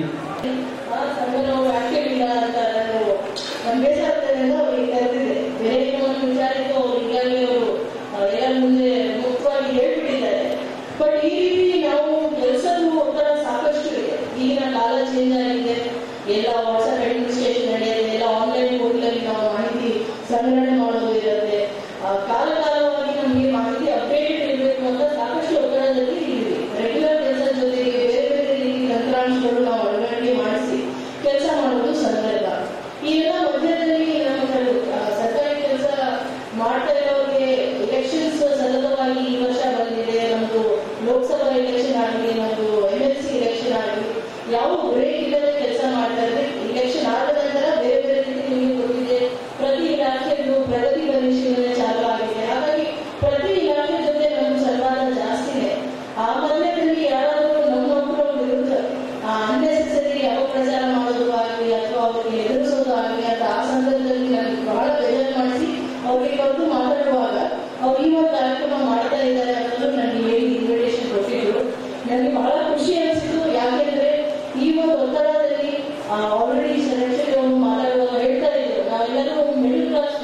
ಆ ಸಂಘನವು ಆಕ್ಟಿವ್ ಇಲ್ಲ ಅಂತ ನಾನು ನಮ್ಮ ಬೇಸರ ಆಗ್ತದೆ ಅಂತ ಅವ್ರಿಗೆ ಕರೆದಿದೆ ಬೇರೆ ಒಂದು ವಿಚಾರಕ್ಕೂ ಅವ್ರು ಈಗಾಗಲೇ ಅವರು ಎಲ್ಲ ಮುಂದೆ ಮುಕ್ತವಾಗಿ ಹೇಳ್ಬಿಟ್ಟಿದ್ದಾರೆ ಬಟ್ ಈ ರೀತಿ ನಾವು ಕೆಲಸದ ಒತ್ತಡ ಸಾಕಷ್ಟು ಇದೆ ಈಗಿನ ಕಾಲ ಚೇಂಜ್ ಆಗಿದೆ ಎಲ್ಲ ವಾಟ್ಸ್ಆಪ್ ಅಡ್ಮಿನಿಸ್ಟ್ರೇಷನ್ ನಡೆಯುತ್ತೆ ಎಲ್ಲ ಆನ್ಲೈನ್ ಪೋರ್ಟಲಲ್ಲಿ ನಾವು ಮಾಹಿತಿ ಸಂಗ್ರಹಣೆ ಮಾಡೋದು ಇರುತ್ತೆ ಆ, ಕಾಲ ಕಾಲವಾಗಿ ನಮಗೆ ಮಾಹಿತಿ ಅಪ್ಡೇಟೆಡ್ ಇರಬೇಕು ಅಂತ ಸಾಕಷ್ಟು ಒತ್ತಡದಲ್ಲಿ ಇದ್ದೀವಿ ರೆಗ್ಯುಲರ್ ಕೆಲಸದ ಜೊತೆಗೆ ಬೇರೆ ಬೇರೆ ರೀತಿ ತಂತ್ರಾಂಶಗಳು ನಾವು ಅಳವಡಿಕೆ ಮಾಡಿಸಿ ಕೆಲಸ ಮಾಡೋದು ಸಂದರ್ಭ ಈ ಎಲ್ಲ ಮಧ್ಯದಲ್ಲಿ ನಮ್ಮ ಕೆಲವು, ಆ, ಸರ್ಕಾರಿ ಕೆಲಸ ಮಾಡ್ತಾ ಇರೋರಿಗೆ ಎಲೆಕ್ಷನ್ಸ್ ಸತತವಾಗಿ ಈ ವರ್ಷ ಬಂದಿದೆ ನಮ್ದು ಲೋಕಸಭಾ ಎಲೆಕ್ಷನ್ ಆಗಲಿ ನಮ್ದು ಎಂ ಎಲ್ ಸಿ ಎಲೆಕ್ಷನ್ ಆಗಲಿ ಯಾವ ಬ್ರೇಕ್ ಇಲ್ಲದೆ ಕೆಲಸ ಮಾಡ್ತಾ ಇದ್ರೆ ಇಲೆಕ್ಷನ್ ಆದ ನಂತರ ಬೇರೆ ಬೇರೆ ರೀತಿ ನಿಮಗೆ ಗೊತ್ತಿದೆ ಪ್ರತಿ ಇಲಾಖೆಯಲ್ಲೂ ಪ್ರಗತಿ ಪರಿಶೀಲನೆ ಚಾಲು ಆಗಿದೆ ಹಾಗಾಗಿ ಪ್ರತಿ ಇಲಾಖೆ ಜೊತೆ ನಮ್ಮ ಸಂವಾದ ಜಾಸ್ತಿ ಇದೆ ಆ ಮಧ್ಯದಲ್ಲಿ ಯಾರಾದರೂ ನಮ್ಮೊಬ್ಬರ ವಿರುದ್ಧ ಅನ್ನೆಸೆಸರಿ ಅಪಪ್ರಚಾರ ಮಾಡೋದು ಆಗಲಿ ಅಥವಾ ಅವರಿಗೆ ಎದುರಿಸೋದು ಆಗಲಿ ಅಂತ ಆ ಸಂದರ್ಭದಲ್ಲಿ ನನಗೆ ಬಹಳ ಬೇಜಾರು ಮಾಡಿಸಿ ಅವರಿಗೆ ಕರೆದು ಮಾತಾಡುವಾಗ ಅವ್ರು ಈ ಒಂದು ಕಾರ್ಯಕ್ರಮ ಮಾಡ್ತಾ ಇದ್ದಾರೆ ಅನ್ನೋದು ನನಗೆ ಹೇಳಿ ಇನ್ವಿಟೇಷನ್ ಕೊಟ್ಟಿದ್ರು ನನಗೆ ಬಹಳ ಖುಷಿ ಅನಿಸಿತು ಯಾಕೆಂದ್ರೆ ಈ ಒಂದು ಒತ್ತಡದಲ್ಲಿ ಆಲ್ರೆಡಿ ಸೆಲೆಕ್ಷನ್ ಅವರು ಮಾತಾಡುವಾಗ ಹೇಳ್ತಾ ಇದ್ರು ನಾವೆಲ್ಲರೂ ಮಿಡಲ್ ಕ್ಲಾಸ್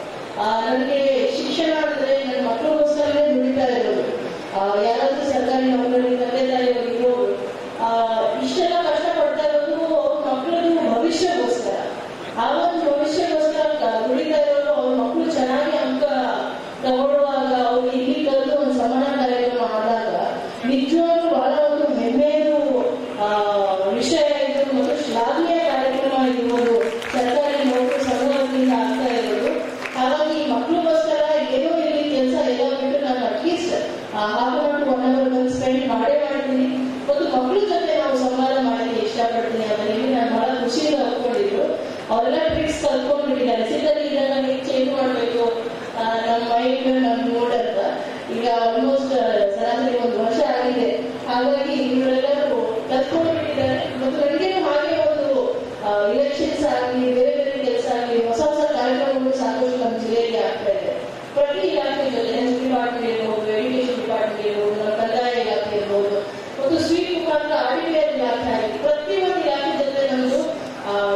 ನನಗೆ ಶಿಕ್ಷಣ ಅಂದ್ರೆ ನನ್ನ ಮಕ್ಕಳಿಗೋಸ್ಕರನೇ ದುಡಿತಾ ಇರೋದು ಆ, ಯಾರಾದ್ರೂ ಸರ್ಕಾರಿ ನೌಕರಿ ತಂದೆ ತಾಯಿಯವರು ಇರೋರು ಆ, ಇಷ್ಟೆಲ್ಲ ಕಷ್ಟ ಪಡ್ತಾ ಇರೋದು ಅವ್ರ ಮಕ್ಕಳಿಗೆ ಭವಿಷ್ಯಕ್ಕೋಸ್ಕರ ಆ ಒಂದು ಭವಿಷ್ಯಕ್ಕೋಸ್ಕರ ಕ- ದುಡಿತಾ ಇರೋರು ಅವ್ರ ಮಕ್ಕಳು ಚೆನ್ನಾಗಿ ಅಂಕ ತಗೊಳ್ಳುವಾಗ ಅವ್ರು ಇಲ್ಲಿ ಕರೆದು ಒಂದು ಸಮಾನ ಕಾರ್ಯಕ್ರಮ ಆದಾಗ ನಿಜವಾಗ್ಲೂ ಬಹಳ ಒಂದು ಹೆಮ್ಮೆಯದು ಆ, ವಿಷಯ ಇದು ಮತ್ತು ಶ್ಲಾಘನೀಯ ಕಾರ್ಯಕ್ರಮ ಇರ್ಬೋದು ಸರ್ಕಾರಿ ನೌಕರಿ ಸಂಘದಿಂದ ಆಗ್ತಾ ಇರೋದು ಹಾಗಾಗಿ ಈ ಮಕ್ಕಳಿಗೋಸ್ಕರ ಏನೋ ಇಲ್ಲಿ ಕೆಲಸ ಎಲ್ಲ ಬಿಟ್ಟು ನಾನು at least half an one hour ಬಂದು ಸ್ಪೆಂಡ್ ಮಾಡೇ ಮಾಡ್ತೀನಿ ಮತ್ತು ಮಕ್ಕಳ ಜೊತೆ ನಾವು ಸಂವಾದ ಮಾಡಲಿಕ್ಕೆ ಇಷ್ಟಪಡ್ತೀನಿ ಅದರಲ್ಲಿ ನಾನು ಬಹಳ ಖುಷಿಯಿಂದ ಒಪ್ಕೊಂಡಿದ್ರು ಅವರೆಲ್ಲ ಟ್ರಿಕ್ಸ್ ಕಲ್ತ್ಕೊಂಡ್ಬಿಟ್ಟಿದ್ದಾರೆ ಸಿದ್ಧಲ್ಲಿ ಇದನ್ನ ಹೇಗೆ ಚೇಂಜ್ ಮಾಡಬೇಕು ನಮ್ಮ ಮೈಂಡ್ ನಮ್ಮ ಮೂಡ್ ಅಂತ ಈಗ ಆಲ್ಮೋಸ್ಟ್ ಸರಾಸರಿ ಒಂದು ವರ್ಷ ಆಗಿದೆ ಹಾಗಾಗಿ ಇವರೆಲ್ಲರೂ ಕಲ್ತ್ಕೊಂಡ್ಬಿಟ್ಟಿದ್ದಾರೆ ಮತ್ತು ನನಗೆ ಹಾಗೆ ಒಂದು ಇಲೆಕ್ಷನ್ಸ್ ಆಗಲಿ ಬೇರೆ ಬೇರೆ ಕೆಲಸ ಆಗಲಿ ಹೊಸ ಹೊಸ ಕಾರ್ಯಕ್ರಮಗಳು ಸಾಕಷ್ಟು ನಮ್ಮ ಜಿಲ್ಲೆಯಲ್ಲಿ ಆಗ್ತಾ ಇದೆ ಪ್ರತಿ ಇಲಾಖೆ ಜೊತೆ ಹೆಲ್ತ್ ಡಿಪಾರ್ಟ್ಮೆಂಟ್ ಇರ್ಬೋದು ಎಜುಕೇಶನ್ ಡಿಪಾರ್ಟ್ಮೆಂಟ್ ಇರ್ಬೋದು ನಮ್ಮ ಕಂದಾಯ ಇಲಾಖೆ ಇರ್ಬೋದು ಮತ್ತು ಸ್ವೀಪ್ ಮುಖಾಂತರ ಆಡಿಟರ್ ಇಲಾಖೆ ಆಗಲಿ ಪ್ರತಿಯೊಂದು ಇಲಾಖೆ ಜೊತೆ ನಮ್ಮದು ಆ,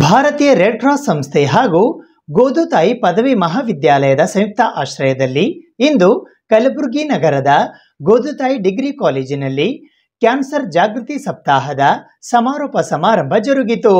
ಭಾರತೀಯ ರೆಡ್ ಕ್ರಾಸ್ ಸಂಸ್ಥೆ ಹಾಗೂ ಗೋದುತಾಯಿ ಪದವಿ ಮಹಾವಿದ್ಯಾಲಯದ ಸಂಯುಕ್ತ ಆಶ್ರಯದಲ್ಲಿ ಇಂದು ಕಲಬುರಗಿ ನಗರದ ಗೋದುತಾಯಿ ಡಿಗ್ರಿ ಕಾಲೇಜಿನಲ್ಲಿ ಕ್ಯಾನ್ಸರ್ ಜಾಗೃತಿ ಸಪ್ತಾಹದ ಸಮಾರೋಪ ಸಮಾರಂಭ ಜರುಗಿತು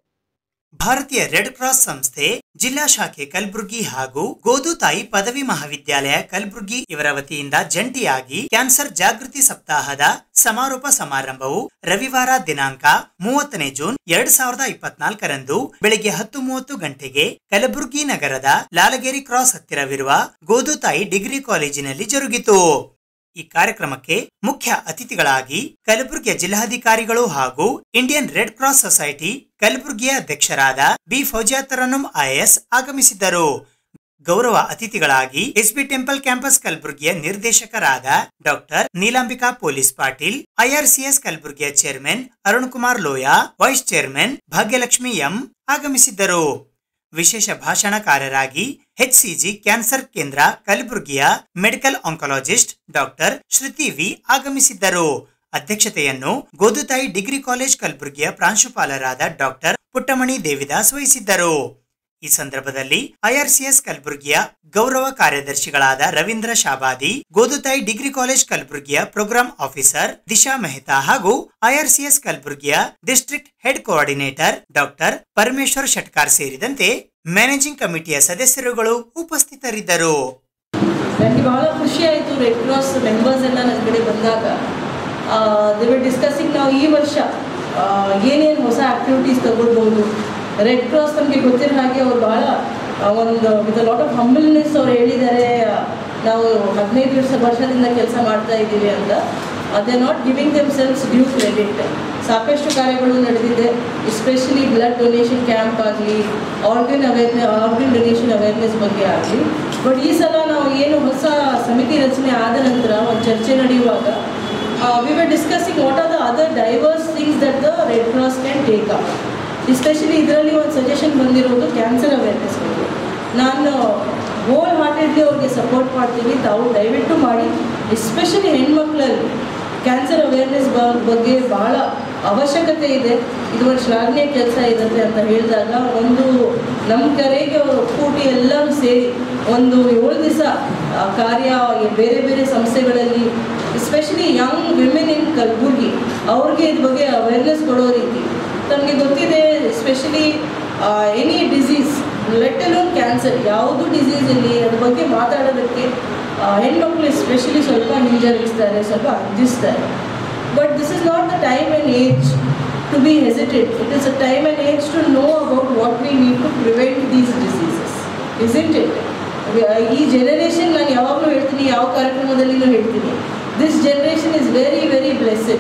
ಭಾರತೀಯ ರೆಡ್ ಕ್ರಾಸ್ ಸಂಸ್ಥೆ ಜಿಲ್ಲಾ ಶಾಖೆ ಕಲಬುರಗಿ ಹಾಗೂ ಗೋದುತಾಯಿ ಪದವಿ ಮಹಾವಿದ್ಯಾಲಯ ಕಲಬುರಗಿ ಇವರ ವತಿಯಿಂದ ಜಂಟಿಯಾಗಿ ಕ್ಯಾನ್ಸರ್ ಜಾಗೃತಿ ಸಪ್ತಾಹದ ಸಮಾರೋಪ ಸಮಾರಂಭವು ರವಿವಾರ ದಿನಾಂಕ ಮೂವತ್ತನೇ ಜೂನ್ ಎರಡ್ ಸಾವಿರದ ಇಪ್ಪತ್ನಾಲ್ಕರಂದು ಬೆಳಿಗ್ಗೆ ಹತ್ತು ಮೂವತ್ತು ಗಂಟೆಗೆ ಕಲಬುರಗಿ ನಗರದ ಲಾಲಗೇರಿ ಕ್ರಾಸ್ ಹತ್ತಿರವಿರುವ ಗೋದುತಾಯಿ ಡಿಗ್ರಿ ಕಾಲೇಜಿನಲ್ಲಿ ಜರುಗಿತು ಈ ಕಾರ್ಯಕ್ರಮಕ್ಕೆ ಮುಖ್ಯ ಅತಿಥಿಗಳಾಗಿ ಕಲಬುರಗಿಯ ಜಿಲ್ಲಾಧಿಕಾರಿಗಳು ಹಾಗೂ ಇಂಡಿಯನ್ ರೆಡ್ ಕ್ರಾಸ್ ಸೊಸೈಟಿ ಕಲಬುರಗಿಯ ಅಧ್ಯಕ್ಷರಾದ ಬಿ ಫೌಜಿಯಾತರನುಂ ಐಎಸ್ ಆಗಮಿಸಿದ್ದರು ಗೌರವ ಅತಿಥಿಗಳಾಗಿ ಎಸ್ಬಿ ಟೆಂಪಲ್ ಕ್ಯಾಂಪಸ್ ಕಲಬುರಗಿಯ ನಿರ್ದೇಶಕರಾದ doctor Neelambika police Patil IRCS ಕಲಬುರಗಿಯ chairman Arun Kumar Loya vice chairman Bhagyalakshmi M ಆಗಮಿಸಿದ್ದರು ವಿಶೇಷ ಭಾಷಣಕಾರರಾಗಿ ಎಚ್ಸಿಜಿ ಕ್ಯಾನ್ಸರ್ ಕೇಂದ್ರ ಕಲಬುರಗಿಯ medical oncologist doctor Shruti V ಆಗಮಿಸಿದ್ದರು ಅಧ್ಯಕ್ಷತೆಯನ್ನು ಗೋದುತಾಯಿ ಡಿಗ್ರಿ ಕಾಲೇಜ್ ಕಲಬುರಗಿಯ ಪ್ರಾಂಶುಪಾಲರಾದ ಡಾಕ್ಟರ್ ಪುಟ್ಟಮಣಿ ದೇವಿದಾಸ್ ವಹಿಸಿದ್ದರು ಈ ಸಂದರ್ಭದಲ್ಲಿ ಐಆರ್ಸಿಎಸ್ ಕಲಬುರಗಿಯ ಗೌರವ ಕಾರ್ಯದರ್ಶಿಗಳಾದ ರವೀಂದ್ರ ಶಾಬಾದಿ ಗೋದುತಾಯಿ ಡಿಗ್ರಿ ಕಾಲೇಜ್ ಕಲಬುರಗಿಯ ಪ್ರೋಗ್ರಾಂ ಆಫೀಸರ್ ದಿಶಾ ಮೆಹ್ತಾ ಹಾಗೂ ಐಆರ್ಸಿಎಸ್ ಕಲಬುರಗಿಯ district head coordinator doctor Parameshwar Shetkar ಸೇರಿದಂತೆ ಮ್ಯಾನೇಜಿಂಗ್ ಕಮಿಟಿಯ ಸದಸ್ಯರುಗಳು ಉಪಸ್ಥಿತರಿದ್ದರು ನನಗೆ ಬಹಳ ಖುಷಿ ಆಯಿತು ರೆಡ್ ಕ್ರಾಸ್ ಮೆಂಬರ್ಸ್ ಎಲ್ಲ ನನ್ನ ಕಡೆ ಬಂದಾಗ ದೇವರ್ ಡಿಸ್ಕಸಿಂಗ್ ನಾವು ಈ ವರ್ಷ ಆ, ಏನೇನು ಹೊಸ ಆ್ಯಕ್ಟಿವಿಟೀಸ್ ತಗೊಳ್ಬೋದು ರೆಡ್ ಕ್ರಾಸ್ ನಮಗೆ ಗೊತ್ತಿರೋ ಹಾಗೆ ಅವ್ರು ಭಾಳ ಆ, ಒಂದು ವಿತ್ ಲಾಟ್ ಆಫ್ ಹಂಬಲ್ನೆಸ್ ಅವ್ರು ಹೇಳಿದ್ದಾರೆ ಆ, ನಾವು ಹದಿನೈದು ವರ್ಷ ವರ್ಷದಿಂದ ಕೆಲಸ ಮಾಡ್ತಾ ಇದ್ದೀವಿ ಅಂತ they not giving themselves due credit ಸಾಕಷ್ಟು ಕಾರ್ಯಗಳು ನಡೆದಿದೆ ಎಸ್ಪೆಷಲಿ ಬ್ಲಡ್ ಡೊನೇಷನ್ ಕ್ಯಾಂಪ್ ಆಗಲಿ organ awareness organ donation awareness ಬಗ್ಗೆ ಆಗಲಿ ಬಟ್ ಈ ಸಲ ನಾವು ಏನು ಹೊಸ ಸಮಿತಿ ರಚನೆ ಆದ ನಂತರ ಒಂದು ಚರ್ಚೆ ನಡೆಯುವಾಗ we were discussing what are the other diverse things that the Red Cross can take up especially ಇದರಲ್ಲಿ ಒಂದು ಸಜೆಷನ್ ಬಂದಿರೋದು ಕ್ಯಾನ್ಸರ್ ಅವೇರ್ನೆಸ್ ಬಗ್ಗೆ ನಾನು ಹೋಲ್ ಹಾರ್ಟೆಡ್ಲಿ ಅವ್ರಿಗೆ ಸಪೋರ್ಟ್ ಮಾಡ್ತೀನಿ ತಾವು ದಯವಿಟ್ಟು ಮಾಡಿ ಎಸ್ಪೆಷಲಿ ಹೆಣ್ಮಕ್ಳಲ್ಲಿ ಕ್ಯಾನ್ಸರ್ ಅವೇರ್ನೆಸ್ ಬಗ್ಗೆ ಭಾಳ ಅವಶ್ಯಕತೆ ಇದೆ ಇದು ಒಂದು ಶ್ಲಾಘನೀಯ ಕೆಲಸ ಇರುತ್ತೆ ಅಂತ ಹೇಳಿದಾಗ ಒಂದು ನಮ್ಮ ಕರೆಗೆ ಅವರು ಒಕ್ಕೂಟಿ ಎಲ್ಲರೂ ಸೇರಿ ಒಂದು ಏಳು ದಿವಸ ಕಾರ್ಯ ಬೇರೆ ಬೇರೆ ಸಂಸ್ಥೆಗಳಲ್ಲಿ especially young women in Kalaburgi ಅವ್ರಿಗೆ ಇದ್ರ ಬಗ್ಗೆ ಅವೇರ್ನೆಸ್ ಕೊಡೋ ರೀತಿ ನಮಗೆ ಗೊತ್ತಿದೆ especially any disease let alone cancer ಯಾವುದು ಡಿಸೀಸ್ ಇಲ್ಲಿ ಅದ್ರ ಬಗ್ಗೆ ಮಾತಾಡೋದಕ್ಕೆ ಆ, ಹೆಣ್ಮಕ್ಳು ಎಸ್ಪೆಷಲಿ ಸ್ವಲ್ಪ ಹಿಂಜರಿಸ್ತಾರೆ ಸ್ವಲ್ಪ ಅಂಜಿಸ್ತಾರೆ but this is not the time and age to be hesitate it is a time and age to know about what we need to prevent these diseases isn't it ಈ ಜನರೇಷನ್ ನಾನು ಯಾವಾಗಲೂ ಹೇಳ್ತೀನಿ ಯಾವ ಕಾರ್ಯಕ್ರಮದಲ್ಲಿನೂ ಹೇಳ್ತೀನಿ this generation is very very blessed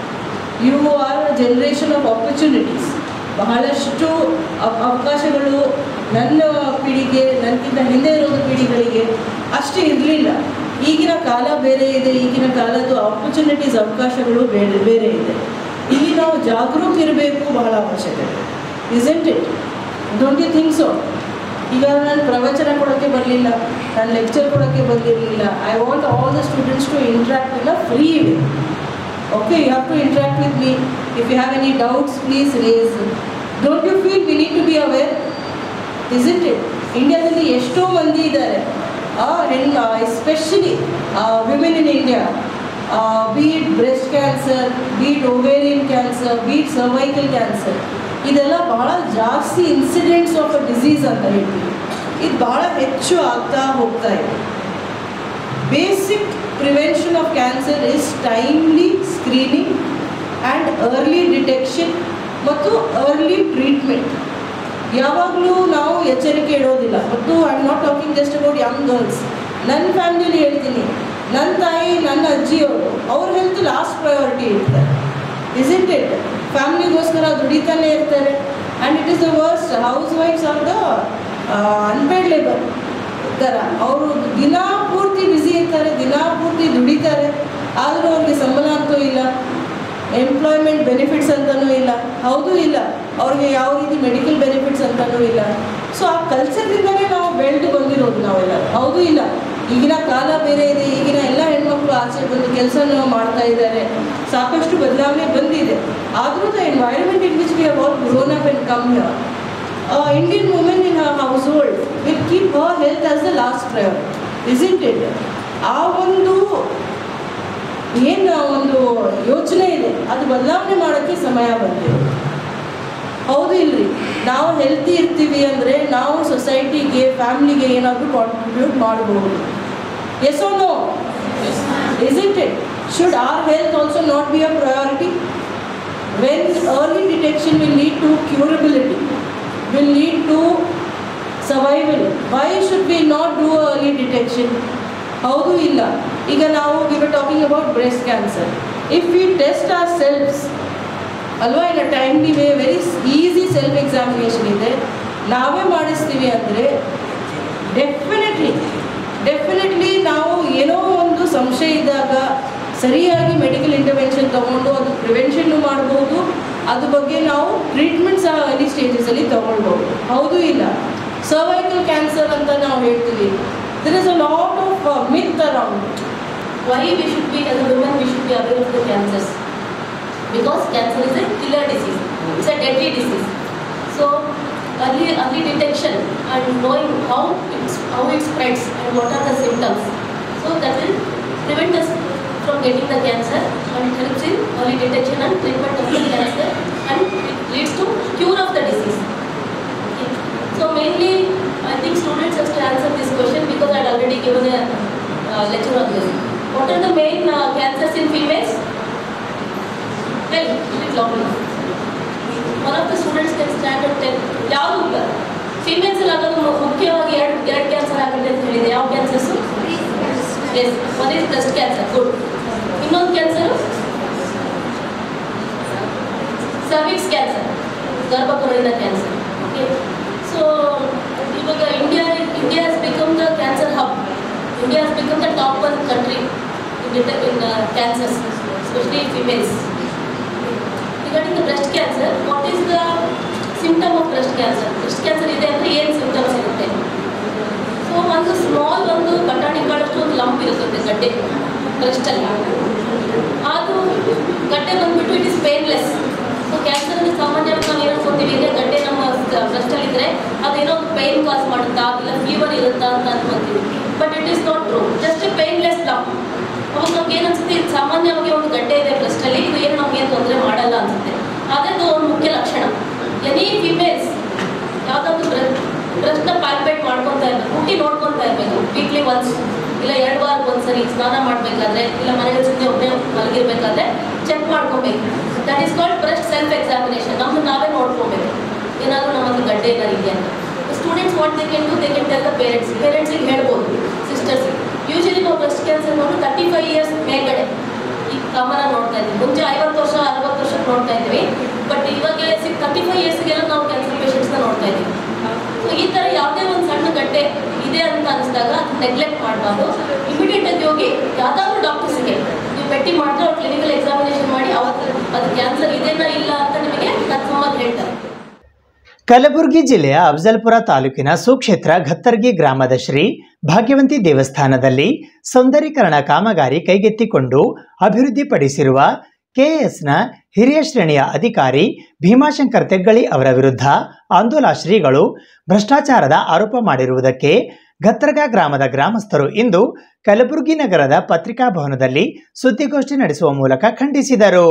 you are a generation of opportunities ಬಹಳಷ್ಟು ಅವ- ಅವಕಾಶಗಳು ನನ್ನ ಪೀಳಿಗೆ ನನಗಿಂತ ಹಿಂದೆ ಇರೋದು ಪೀಳಿಗೆಗಳಿಗೆ ಅಷ್ಟು ಇರಲಿಲ್ಲ ಈಗಿನ ಕಾಲ ಬೇರೆ ಇದೆ ಈಗಿನ ಕಾಲದ ಆಪರ್ಚುನಿಟೀಸ್ ಅವಕಾಶಗಳು ಬೇರೆ ಬೇರೆ ಇದೆ ಇಲ್ಲಿ ನಾವು ಜಾಗರೂಕ ಇರಬೇಕು ಬಹಳ ಅವಶ್ಯಕತೆ isn't it don't you think so ಈಗ ನಾನು ಪ್ರವಚನ ಕೊಡೋಕ್ಕೆ ಬರಲಿಲ್ಲ ನಾನು ಲೆಕ್ಚರ್ ಕೊಡೋಕ್ಕೆ ಬಂದಿರಲಿಲ್ಲ I want all the students to interact in a free way Okay, you have to interact with me. If you have any doubts, please raise. Don't you feel we need to be aware? Isn't it? ಇಂಡಿಯಾದಲ್ಲಿ ಎಷ್ಟೋ ಮಂದಿ ಇದ್ದಾರೆ ಹೆಣ್ಣು especially women in India be it breast cancer be it ovarian cancer be it cervical cancer ಇದೆಲ್ಲ ಬಹಳ ಜಾಸ್ತಿ incidents of a disease ಅಂತ ಹೇಳ್ತೀವಿ ಇದು ಬಹಳ ಹೆಚ್ಚು ಆಗ್ತಾ ಹೋಗ್ತಾ ಇದೆ basic prevention of cancer is timely screening and early detection ಮತ್ತು ಅರ್ಲಿ ಟ್ರೀಟ್ಮೆಂಟ್ ಯಾವಾಗಲೂ ನಾವು ಎಚ್ಚರಿಕೆ ಇಡೋದಿಲ್ಲ ಮತ್ತು I am not talking just about young girls ನನ್ನ ಫ್ಯಾಮಿಲಿಯಲ್ಲಿ ಹೇಳ್ತೀನಿ ನನ್ನ ತಾಯಿ ನನ್ನ ಅಜ್ಜಿಯವರು ಅವ್ರ ಹೆಲ್ತ್ ಲಾಸ್ಟ್ ಪ್ರಯಾರಿಟಿ ಇರ್ತಾರೆ ಇಸಿಂಟ್ ಇಟ್ ಫ್ಯಾಮಿಲಿಗೋಸ್ಕರ ದುಡಿತಾನೆ ಇರ್ತಾರೆ and it is the worst ಹೌಸ್ ವೈಫ್ಸ್ ಆರ್ ದ ಅನ್ಪೇಡ್ ಲೇಬರ್ ಥರ ಅವರು ದಿನ ಪೂರ್ತಿ ಬ್ಯುಸಿ ಇರ್ತಾರೆ ದಿನ ಪೂರ್ತಿ ದುಡಿತಾರೆ ಆದರೂ ಅವ್ರಿಗೆ ಸಂಬಳ ಅಂತೂ ಇಲ್ಲ ಎಂಪ್ಲಾಯ್ಮೆಂಟ್ ಬೆನಿಫಿಟ್ಸ್ ಅಂತಲೂ ಇಲ್ಲ ಹೌದು ಇಲ್ಲ ಅವ್ರಿಗೆ ಯಾವ ರೀತಿ ಮೆಡಿಕಲ್ ಬೆನಿಫಿಟ್ಸ್ ಅಂತಲೂ ಇಲ್ಲ ಸೊ ಆ ಕಲ್ಚರ್ದಿಂದಲೇ ನಾವು ಬೆಳೆದು ಬಂದಿರೋದು ನಾವೆಲ್ಲ ಹೌದು ಇಲ್ಲ ಈಗಿನ ಕಾಲ ಬೇರೆ ಇದೆ ಈಗಿನ ಎಲ್ಲ ಹೆಣ್ಮಕ್ಳು ಆಚೆ ಬಂದು ಕೆಲಸನ ಮಾಡ್ತಾ ಇದ್ದಾರೆ ಸಾಕಷ್ಟು ಬದಲಾವಣೆ ಬಂದಿದೆ ಆದರೂ the environment in which we have all grown up and come a Indian woman in her household will keep her health as the last priority, isn't it? ಆ ಒಂದು ಏನು ಒಂದು ಯೋಚನೆ ಇದೆ ಅದು ಬದಲಾವಣೆ ಮಾಡೋಕ್ಕೆ ಸಮಯ ಬಂದಿದೆ ಹೌದು ಇಲ್ರಿ ನಾವು ಹೆಲ್ತಿ ಇರ್ತೀವಿ ಅಂದರೆ ನಾವು ಸೊಸೈಟಿಗೆ ಫ್ಯಾಮ್ಲಿಗೆ ಏನಾದರೂ ಕಾಂಟ್ರಿಬ್ಯೂಟ್ ಮಾಡಬಹುದು yes oh no isn't it? Should our health also not be a priority? When early detection will lead to curability, will lead to survival. Why should we not do early detection? ಹೌದು ಇಲ್ಲ ಈಗ ನಾವು we were talking about breast cancer if we test ourselves ಅಲ್ವಾ in a timely way very easy self examination ಇದೆ ನಾವೇ ಮಾಡಿಸ್ತೀವಿ ಅಂದರೆ definitely definitely ನಾವು ಏನೋ ಒಂದು ಸಂಶಯ ಇದ್ದಾಗ ಸರಿಯಾಗಿ ಮೆಡಿಕಲ್ ಇಂಟರ್ವೆನ್ಷನ್ ತಗೊಂಡು ಅದು ಪ್ರಿವೆನ್ಷನ್ನು ಮಾಡ್ಬೋದು ಅದ್ರ ಬಗ್ಗೆ ನಾವು ಟ್ರೀಟ್ಮೆಂಟ್ ಸಹ ಅರ್ಲಿ ಸ್ಟೇಜಸಲ್ಲಿ ತಗೊಳ್ಬೋದು ಹೌದು ಇಲ್ಲ ಸರ್ವೈಕಲ್ ಕ್ಯಾನ್ಸರ್ ಅಂತ ನಾವು ಹೇಳ್ತೀವಿ there is a lot of myth around why we should be as a woman we should be aware of the cancers because cancer is a killer disease it's a deadly disease so early early detection and knowing how it's how it spreads and what are the symptoms so that will prevent us from getting the cancer and it helps in early detection and treatment of the cancer and it leads to cure of the disease okay. so mainly i think students have to answer this question because i had already given a uh, lecture on this what are the main uh, cancers in females? Tell, it loudly. One of the students can stand and tell. ಯಾವುದು ಇಲ್ಲ females ಅಲ್ಲಿ ಆಗೋದು ಮು- ಮುಖ್ಯವಾಗಿ ಎರಡು ಎರಡು cancer ಆಗುತ್ತೆ ಅಂತ ಹೇಳಿದೆ ಯಾವ cancers yes one is breast cancer good ಇನ್ನೊಂದು ಕ್ಯಾನ್ಸರ್ ಸರ್ವಿಕ್ಸ್ ಕ್ಯಾನ್ಸರ್ ಗರ್ಭಕರುಳಿನ ಕ್ಯಾನ್ಸರ್ ಓಕೆ ಸೊ ಇವಾಗ India India has become the cancer hub India has become the top one country in in cancers especially females regarding the breast cancer what is the symptom of breast cancer breast cancer ಇದೆ ಅಂದರೆ ಏನು symptoms ಇರುತ್ತೆ so ಒಂದು small ಒಂದು ಬಟಾಣಿ ಕಾಳಷ್ಟು ಒಂದು lump ಇರುತ್ತೆ ಗಡ್ಡೆ ಬ್ರೆಸ್ಟಲ್ಲಿ ಅದು ಗಡ್ಡೆ ಬಂದ್ಬಿಟ್ಟು it is painless so cancer ಅಂದರೆ ಸಾಮಾನ್ಯವಾಗಿ ನಾವು ಏನು ಅನ್ಕೊಂತೀವಿ ಅಂದರೆ ಗಡ್ಡೆ ನಮ್ಮ ಬ್ರೆಸ್ಟಲ್ಲಿ ಇದ್ದರೆ ಅದೇನೋ ಒಂದು ಪೈನ್ ಕಾಸ್ ಮಾಡುತ್ತಾ ಇಲ್ಲ ಫೀವರ್ ಇರುತ್ತಾ ಅಂತ ಅನ್ಕೊಂತೀವಿ but it is not true just painless lump ಅವಾಗ ನಮ್ಗೆ ಏನು ಅನ್ಸುತ್ತೆ ಇದು ಸಾಮಾನ್ಯವಾಗಿ ಒಂದು ಗಡ್ಡೆ ಇದೆ ಬ್ರೆಸ್ಟಲ್ಲಿ ಇದು ಏನು ನಮಗೆ ತೊಂದರೆ ಮಾಡಲ್ಲ ಅನ್ಸುತ್ತೆ ಅದೇ ಒಂದು ಮುಖ್ಯ ಲಕ್ಷಣ ಎನಿ ಫಿಮೇಲ್ಸ್ ಯಾವುದಾದ್ರು ಬ್ರೆಸ್ಟ್ ಬ್ರೆಸ್ಟ್ನ ಪಾಲ್ಪೇಟ್ ಮಾಡ್ಕೊತಾ ಇರ್ಬೇಕು ಹುಟ್ಟಿ ನೋಡ್ಕೊತಾ ಇರಬೇಕು ವೀಕ್ಲಿ ಒನ್ಸ್ ಇಲ್ಲ ಎರಡು ವಾರಕ್ಕೆ ಒಂದ್ಸರಿ ಸ್ನಾನ ಮಾಡಬೇಕಾದ್ರೆ ಇಲ್ಲ ಮನೆಗಳ ಜೊತೆ ಒಬ್ಬನೇ ಮಲಗಿರ್ಬೇಕಾದ್ರೆ ಚೆಕ್ ಮಾಡ್ಕೊಬೇಕು that is called breast self examination ನಮ್ಮನ್ನು ನಾವೇ ನೋಡ್ಕೊಬೇಕು ಏನಾದರೂ ನಮ್ಮಲ್ಲಿ ಗಡ್ಡೆ ಏನಾದ್ರು ಇದೆಯಾ ಅಂತ students what they can do they can tell the parents ಪೇರೆಂಟ್ಸಿಗೆ ಹೇಳ್ಬೋದು ಸಿಸ್ಟರ್ಸ್ ಯೂಶಲಿ ನಾವು ಬ್ರೆಸ್ಟ್ ಕ್ಯಾನ್ಸರ್ ನೋಡಿ ತರ್ಟಿ ಫೈವ್ ಇಯರ್ಸ್ ಮೇಲ್ಗಡೆ ಈಗ ಕಾಮನ ನೋಡ್ತಾ ಇದ್ವಿ ಮುಂಚೆ ಐವತ್ತು ವರ್ಷ ಅರವತ್ತು ವರ್ಷಕ್ಕೆ ನೋಡ್ತಾ ಇದ್ವಿ ಬಟ್ ಇವಾಗ ತರ್ಟಿ ಫೈವ್ ಇಯರ್ಸ್ಗೆಲ್ಲ ನಾವು ಕ್ಯಾನ್ಸರ್ ಪೇಷಂಟ್ಸ್ನ ನೋಡ್ತಾ ಇದ್ದೀವಿ ಸೊ ಈ ಥರ ಯಾವುದೇ ಒಂದು ಸಣ್ಣ ಗಡ್ಡೆ ಇದೆ ಅಂತ ಅನಿಸಿದಾಗ ನೆಗ್ಲೆಕ್ಟ್ ಮಾಡಬಾರ್ದು ಇಮಿಡಿಯೇಟ್ ಆಗಿ ಹೋಗಿ ಯಾವ್ದಾದ್ರು ಡಾಕ್ಟರ್ಸ್ಗೆ ನೀವು ಭೇಟಿ ಮಾಡಿದ್ರೆ ಅವ್ರು ಕ್ಲಿನಿಕಲ್ ಎಕ್ಸಾಮಿನೇಷನ್ ಮಾಡಿ ಅವತ್ತು ಅದು ಕ್ಯಾನ್ಸರ್ ಇದೆನಾ ಇಲ್ಲ ಅಂತ ನಿಮಗೆ ಕನ್ಫರ್ಮ್ ಆಗಿ ಹೇಳ್ತಾರೆ ಕಲಬುರಗಿ ಜಿಲ್ಲೆಯ ಅಫಜಲ್ಪುರ ತಾಲೂಕಿನ ಸುಕ್ಷೇತ್ರ ಘತ್ತರ್ಗಿ ಗ್ರಾಮದ ಶ್ರೀ ಭಾಗ್ಯವಂತಿ ದೇವಸ್ಥಾನದಲ್ಲಿ ಸೌಂದರೀಕರಣ ಕಾಮಗಾರಿ ಕೈಗೆತ್ತಿಕೊಂಡು ಅಭಿವೃದ್ಧಿಪಡಿಸಿರುವ ಕೆಎಸ್ನ ಹಿರಿಯ ಶ್ರೇಣಿಯ ಅಧಿಕಾರಿ ಭೀಮಾಶಂಕರ್ ತೆಗ್ಗಳಿ ಅವರ ವಿರುದ್ಧ ಆಂದೋಲ ಶ್ರೀಗಳು ಭ್ರಷ್ಟಾಚಾರದ ಆರೋಪ ಮಾಡಿರುವುದಕ್ಕೆ ಗತ್ತರ್ಗಾ ಗ್ರಾಮದ ಗ್ರಾಮಸ್ಥರು ಇಂದು ಕಲಬುರಗಿ ನಗರದ ಪತ್ರಿಕಾ ಭವನದಲ್ಲಿ ಸುದ್ದಿಗೋಷ್ಠಿ ನಡೆಸುವ ಮೂಲಕ ಖಂಡಿಸಿದರು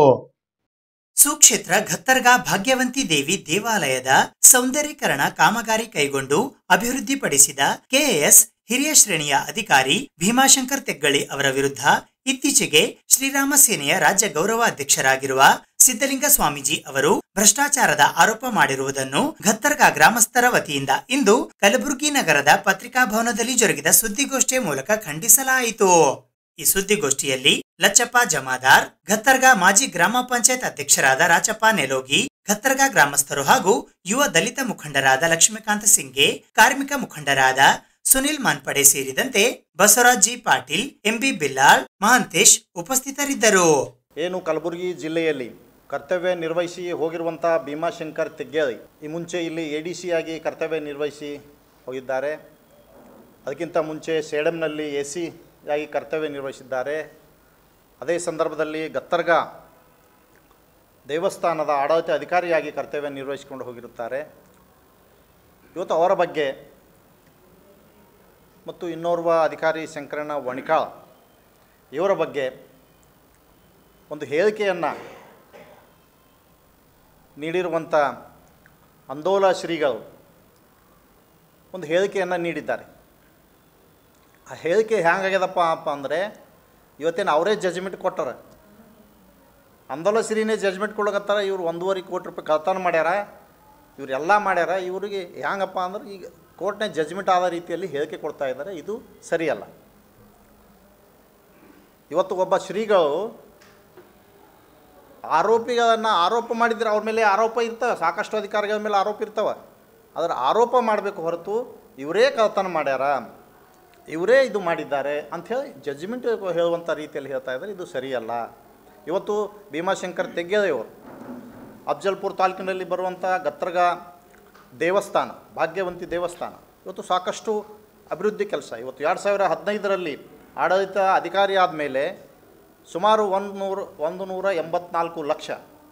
ಸುಕ್ಷೇತ್ರ ಘತ್ತರ್ಗಾ ಭಾಗ್ಯವಂತಿ ದೇವಿ ದೇವಾಲಯದ ಸೌಂದರೀಕರಣ ಕಾಮಗಾರಿ ಕೈಗೊಂಡು ಅಭಿವೃದ್ಧಿಪಡಿಸಿದ ಕೆಎಎಸ್ ಹಿರಿಯ ಶ್ರೇಣಿಯ ಅಧಿಕಾರಿ ಭೀಮಾಶಂಕರ್ ತೆಗ್ಗಳಿ ಅವರ ವಿರುದ್ಧ ಇತ್ತೀಚೆಗೆ ಶ್ರೀರಾಮ ಸೇನೆಯ ರಾಜ್ಯ ಗೌರವಾಧ್ಯಕ್ಷರಾಗಿರುವ ಸಿದ್ದಲಿಂಗ ಸ್ವಾಮೀಜಿ ಅವರು ಭ್ರಷ್ಟಾಚಾರದ ಆರೋಪ ಮಾಡಿರುವುದನ್ನು ಘತ್ತರ್ಗಾ ಗ್ರಾಮಸ್ಥರ ವತಿಯಿಂದ ಇಂದು ಕಲಬುರಗಿ ನಗರದ ಪತ್ರಿಕಾ ಭವನದಲ್ಲಿ ಜರುಗಿದ ಸುದ್ದಿಗೋಷ್ಠಿಯ ಮೂಲಕ ಖಂಡಿಸಲಾಯಿತು ಈ ಸುದ್ದಿಗೋಷ್ಠಿಯಲ್ಲಿ ಲಚ್ಚಪ್ಪ ಜಮಾದಾರ್ ಘತ್ತರ್ಗಾ ಮಾಜಿ ಗ್ರಾಮ ಪಂಚಾಯತ್ ಅಧ್ಯಕ್ಷರಾದ ರಾಚಪ್ಪ ನೆಲೋಗಿ ಘತ್ತರ್ಗಾ ಗ್ರಾಮಸ್ಥರು ಹಾಗೂ ಯುವ ದಲಿತ ಮುಖಂಡರಾದ ಲಕ್ಷ್ಮೀಕಾಂತ ಸಿಂಗೆ ಕಾರ್ಮಿಕ ಮುಖಂಡರಾದ ಸುನಿಲ್ ಮಾನ್ಪಡೆ ಸೇರಿದಂತೆ ಬಸವರಾಜ್ ಜಿ ಪಾಟೀಲ್ ಎಂಬಿ ಬಿಲ್ಲಾಳ್ ಮಹಾಂತೇಶ್ ಉಪಸ್ಥಿತರಿದ್ದರು ಏನು ಕಲಬುರಗಿ ಜಿಲ್ಲೆಯಲ್ಲಿ ಕರ್ತವ್ಯ ನಿರ್ವಹಿಸಿ ಹೋಗಿರುವಂಥ ಭೀಮಾಶಂಕರ್ ತೆಗ್ಗೇಳಿ ಈ ಮುಂಚೆ ಇಲ್ಲಿ ಎ ಡಿ ಸಿ ಆಗಿ ಕರ್ತವ್ಯ ನಿರ್ವಹಿಸಿ ಹೋಗಿದ್ದಾರೆ ಅದಕ್ಕಿಂತ ಮುಂಚೆ ಸೇಡಂನಲ್ಲಿ ಎ ಸಿ ಆಗಿ ಕರ್ತವ್ಯ ನಿರ್ವಹಿಸಿದ್ದಾರೆ ಅದೇ ಸಂದರ್ಭದಲ್ಲಿ ಗತ್ತರ್ಗ ದೇವಸ್ಥಾನದ ಆಡಳಿತ ಅಧಿಕಾರಿಯಾಗಿ ಕರ್ತವ್ಯ ನಿರ್ವಹಿಸಿಕೊಂಡು ಹೋಗಿರುತ್ತಾರೆ ಇವತ್ತು ಅವರ ಬಗ್ಗೆ ಮತ್ತು ಇನ್ನೋರ್ವ ಅಧಿಕಾರಿ ಶಂಕರಣ್ಣ ವಣಿಕಾಳ್ ಇವರ ಬಗ್ಗೆ ಒಂದು ಹೇಳಿಕೆಯನ್ನು ನೀಡಿರುವಂಥ ಅಂದೋಲ ಶ್ರೀಗಳು ಒಂದು ಹೇಳಿಕೆಯನ್ನು ನೀಡಿದ್ದಾರೆ ಆ ಹೇಳಿಕೆ ಹೆಂಗಾಗ್ಯದಪ್ಪ ಅಪ್ಪ ಅಂದರೆ ಇವತ್ತೇನು ಅವರೇ ಜಜ್ಮೆಂಟ್ ಕೊಟ್ಟಾರ ಅಂದೋಲ ಶ್ರೀನೇ ಜಜ್ಮೆಂಟ್ ಕೊಡಕತ್ತಾರ ಇವ್ರು ಒಂದೂವರೆ ಕೋಟಿ ರೂಪಾಯಿ ಕಳ್ತನ ಮಾಡ್ಯಾರ ಇವರೆಲ್ಲ ಮಾಡ್ಯಾರ ಇವರಿಗೆ ಹೆಂಗಪ್ಪ ಅಂದ್ರೆ ಈಗ ಕೋರ್ಟ್ನ ಜಜ್ಮೆಂಟ್ ಆದ ರೀತಿಯಲ್ಲಿ ಹೇಳಿಕೆ ಕೊಡ್ತಾ ಇದ್ದಾರೆ ಇದು ಸರಿಯಲ್ಲ ಇವತ್ತು ಒಬ್ಬ ಶ್ರೀಗಳು ಆರೋಪಿಗಳನ್ನು ಆರೋಪ ಮಾಡಿದ್ರೆ ಅವ್ರ ಮೇಲೆ ಆರೋಪ ಇರ್ತವೆ ಸಾಕಷ್ಟು ಅಧಿಕಾರಿಗಳ ಮೇಲೆ ಆರೋಪ ಇರ್ತವೆ ಅದರ ಆರೋಪ ಮಾಡಬೇಕು ಹೊರತು ಇವರೇ ಕಳ್ತನ ಮಾಡ್ಯಾರ ಇವರೇ ಇದು ಮಾಡಿದ್ದಾರೆ ಅಂಥೇಳಿ ಜಡ್ಜ್ಮೆಂಟ್ ಹೇಳುವಂಥ ರೀತಿಯಲ್ಲಿ ಹೇಳ್ತಾ ಇದ್ದಾರೆ ಇದು ಸರಿಯಲ್ಲ ಇವತ್ತು ಭೀಮಾಶಂಕರ್ ತೆಗೆಯದೇವರು ಅಫ್ಜಲ್ಪುರ್ ತಾಲೂಕಿನಲ್ಲಿ ಬರುವಂಥ ಗತ್ರಗ ದೇವಸ್ಥಾನ ಭಾಗ್ಯವಂತಿ ದೇವಸ್ಥಾನ ಇವತ್ತು ಸಾಕಷ್ಟು ಅಭಿವೃದ್ಧಿ ಕೆಲಸ ಇವತ್ತು ಎರಡು ಸಾವಿರ ಹದಿನೈದರಲ್ಲಿ ಆಡಳಿತ ಅಧಿಕಾರಿ ಆದಮೇಲೆ ಸುಮಾರು ಒಂದು ನೂರು ಒಂದು ನೂರ ಎಂಬತ್ನಾಲ್ಕು ಲಕ್ಷ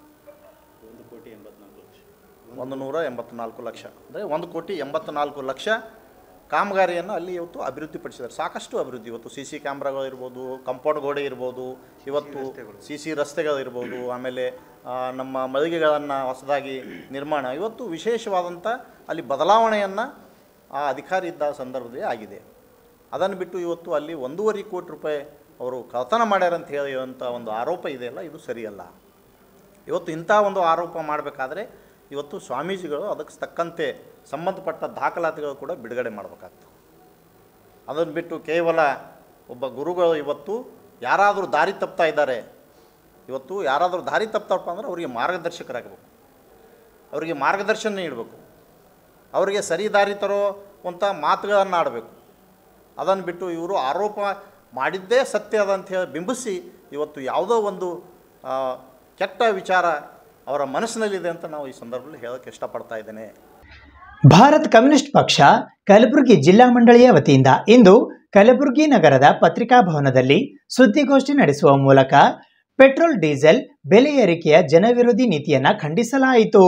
ಒಂದು ನೂರ ಎಂಬತ್ನಾಲ್ಕು ಲಕ್ಷ ಅಂದರೆ ಒಂದು ಕೋಟಿ ಎಂಬತ್ನಾಲ್ಕು ಲಕ್ಷ ಕಾಮಗಾರಿಯನ್ನು ಅಲ್ಲಿ ಇವತ್ತು ಅಭಿವೃದ್ಧಿಪಡಿಸಿದ್ದಾರೆ ಸಾಕಷ್ಟು ಅಭಿವೃದ್ಧಿ ಇವತ್ತು ಸಿ ಸಿ ಕ್ಯಾಮ್ರಾಗಳು ಇರ್ಬೋದು ಕಂಪೌಂಡ್ ಗೋಡೆ ಇರ್ಬೋದು ಇವತ್ತು ಸಿ ಸಿ ರಸ್ತೆಗಳಿರ್ಬೋದು ಆಮೇಲೆ ಆ, ನಮ್ಮ ಮಳಿಗೆಗಳನ್ನು ಹೊಸದಾಗಿ ನಿರ್ಮಾಣ ಇವತ್ತು ವಿಶೇಷವಾದಂಥ ಅಲ್ಲಿ ಬದಲಾವಣೆಯನ್ನು ಆ ಅಧಿಕಾರಿ ಇದ್ದ ಸಂದರ್ಭದಲ್ಲಿ ಆಗಿದೆ ಅದನ್ನು ಬಿಟ್ಟು ಇವತ್ತು ಅಲ್ಲಿ ಒಂದೂವರೆ ಕೋಟಿ ರೂಪಾಯಿ ಅವರು ಕಳ್ತನ ಮಾಡ್ಯಾರ ಅಂತ ಹೇಳುವಂಥ ಒಂದು ಆರೋಪ ಇದೆಯಲ್ಲ ಇದು ಸರಿಯಲ್ಲ ಇವತ್ತು ಇಂಥ ಒಂದು ಆರೋಪ ಮಾಡಬೇಕಾದ್ರೆ ಇವತ್ತು ಸ್ವಾಮೀಜಿಗಳು ಅದಕ್ಕೆ ತಕ್ಕಂತೆ ಸಂಬಂಧಪಟ್ಟ ದಾಖಲಾತಿಗಳು ಕೂಡ ಬಿಡುಗಡೆ ಮಾಡಬೇಕಾಗ್ತದೆ ಅದನ್ನು ಬಿಟ್ಟು ಕೇವಲ ಒಬ್ಬ ಗುರುಗಳು ಇವತ್ತು ಯಾರಾದರೂ ದಾರಿ ತಪ್ತಾ ಇದ್ದಾರೆ ಇವತ್ತು ಯಾರಾದರೂ ದಾರಿ ತಪ್ತಪ್ಪ ಅಂದ್ರೆ ಅವರಿಗೆ ಮಾರ್ಗದರ್ಶಕರಾಗಬೇಕು ಅವರಿಗೆ ಮಾರ್ಗದರ್ಶನ ನೀಡಬೇಕು ಅವರಿಗೆ ಸರಿ ದಾರಿ ತರೋವಂಥ ಮಾತುಗಳನ್ನು ಆಡಬೇಕು ಅದನ್ನು ಬಿಟ್ಟು ಇವರು ಆರೋಪ ಮಾಡಿದ್ದೇ ಸತ್ಯ ಅದ ಅಂತ ಹೇಳಿ ಬಿಂಬಿಸಿ ಇವತ್ತು ಯಾವುದೋ ಒಂದು ಆ, ಕೆಟ್ಟ ವಿಚಾರ ಅವರ ಮನಸ್ಸಿನಲ್ಲಿದೆ ಅಂತ ನಾವು ಈ ಸಂದರ್ಭದಲ್ಲಿ ಹೇಳೋಕ್ಕೆ ಇಷ್ಟಪಡ್ತಾ ಇದ್ದೇನೆ ಭಾರತ್ ಕಮ್ಯುನಿಸ್ಟ್ ಪಕ್ಷ ಕಲಬುರಗಿ ಜಿಲ್ಲಾ ಮಂಡಳಿಯ ವತಿಯಿಂದ ಇಂದು ಕಲಬುರಗಿ ನಗರದ ಪತ್ರಿಕಾ ಭವನದಲ್ಲಿ ಸುದ್ದಿಗೋಷ್ಠಿ ನಡೆಸುವ ಮೂಲಕ ಪೆಟ್ರೋಲ್ ಡೀಸೆಲ್ ಬೆಲೆ ಏರಿಕೆಯ ಜನವಿರೋಧಿ ನೀತಿಯನ್ನ ಖಂಡಿಸಲಾಯಿತು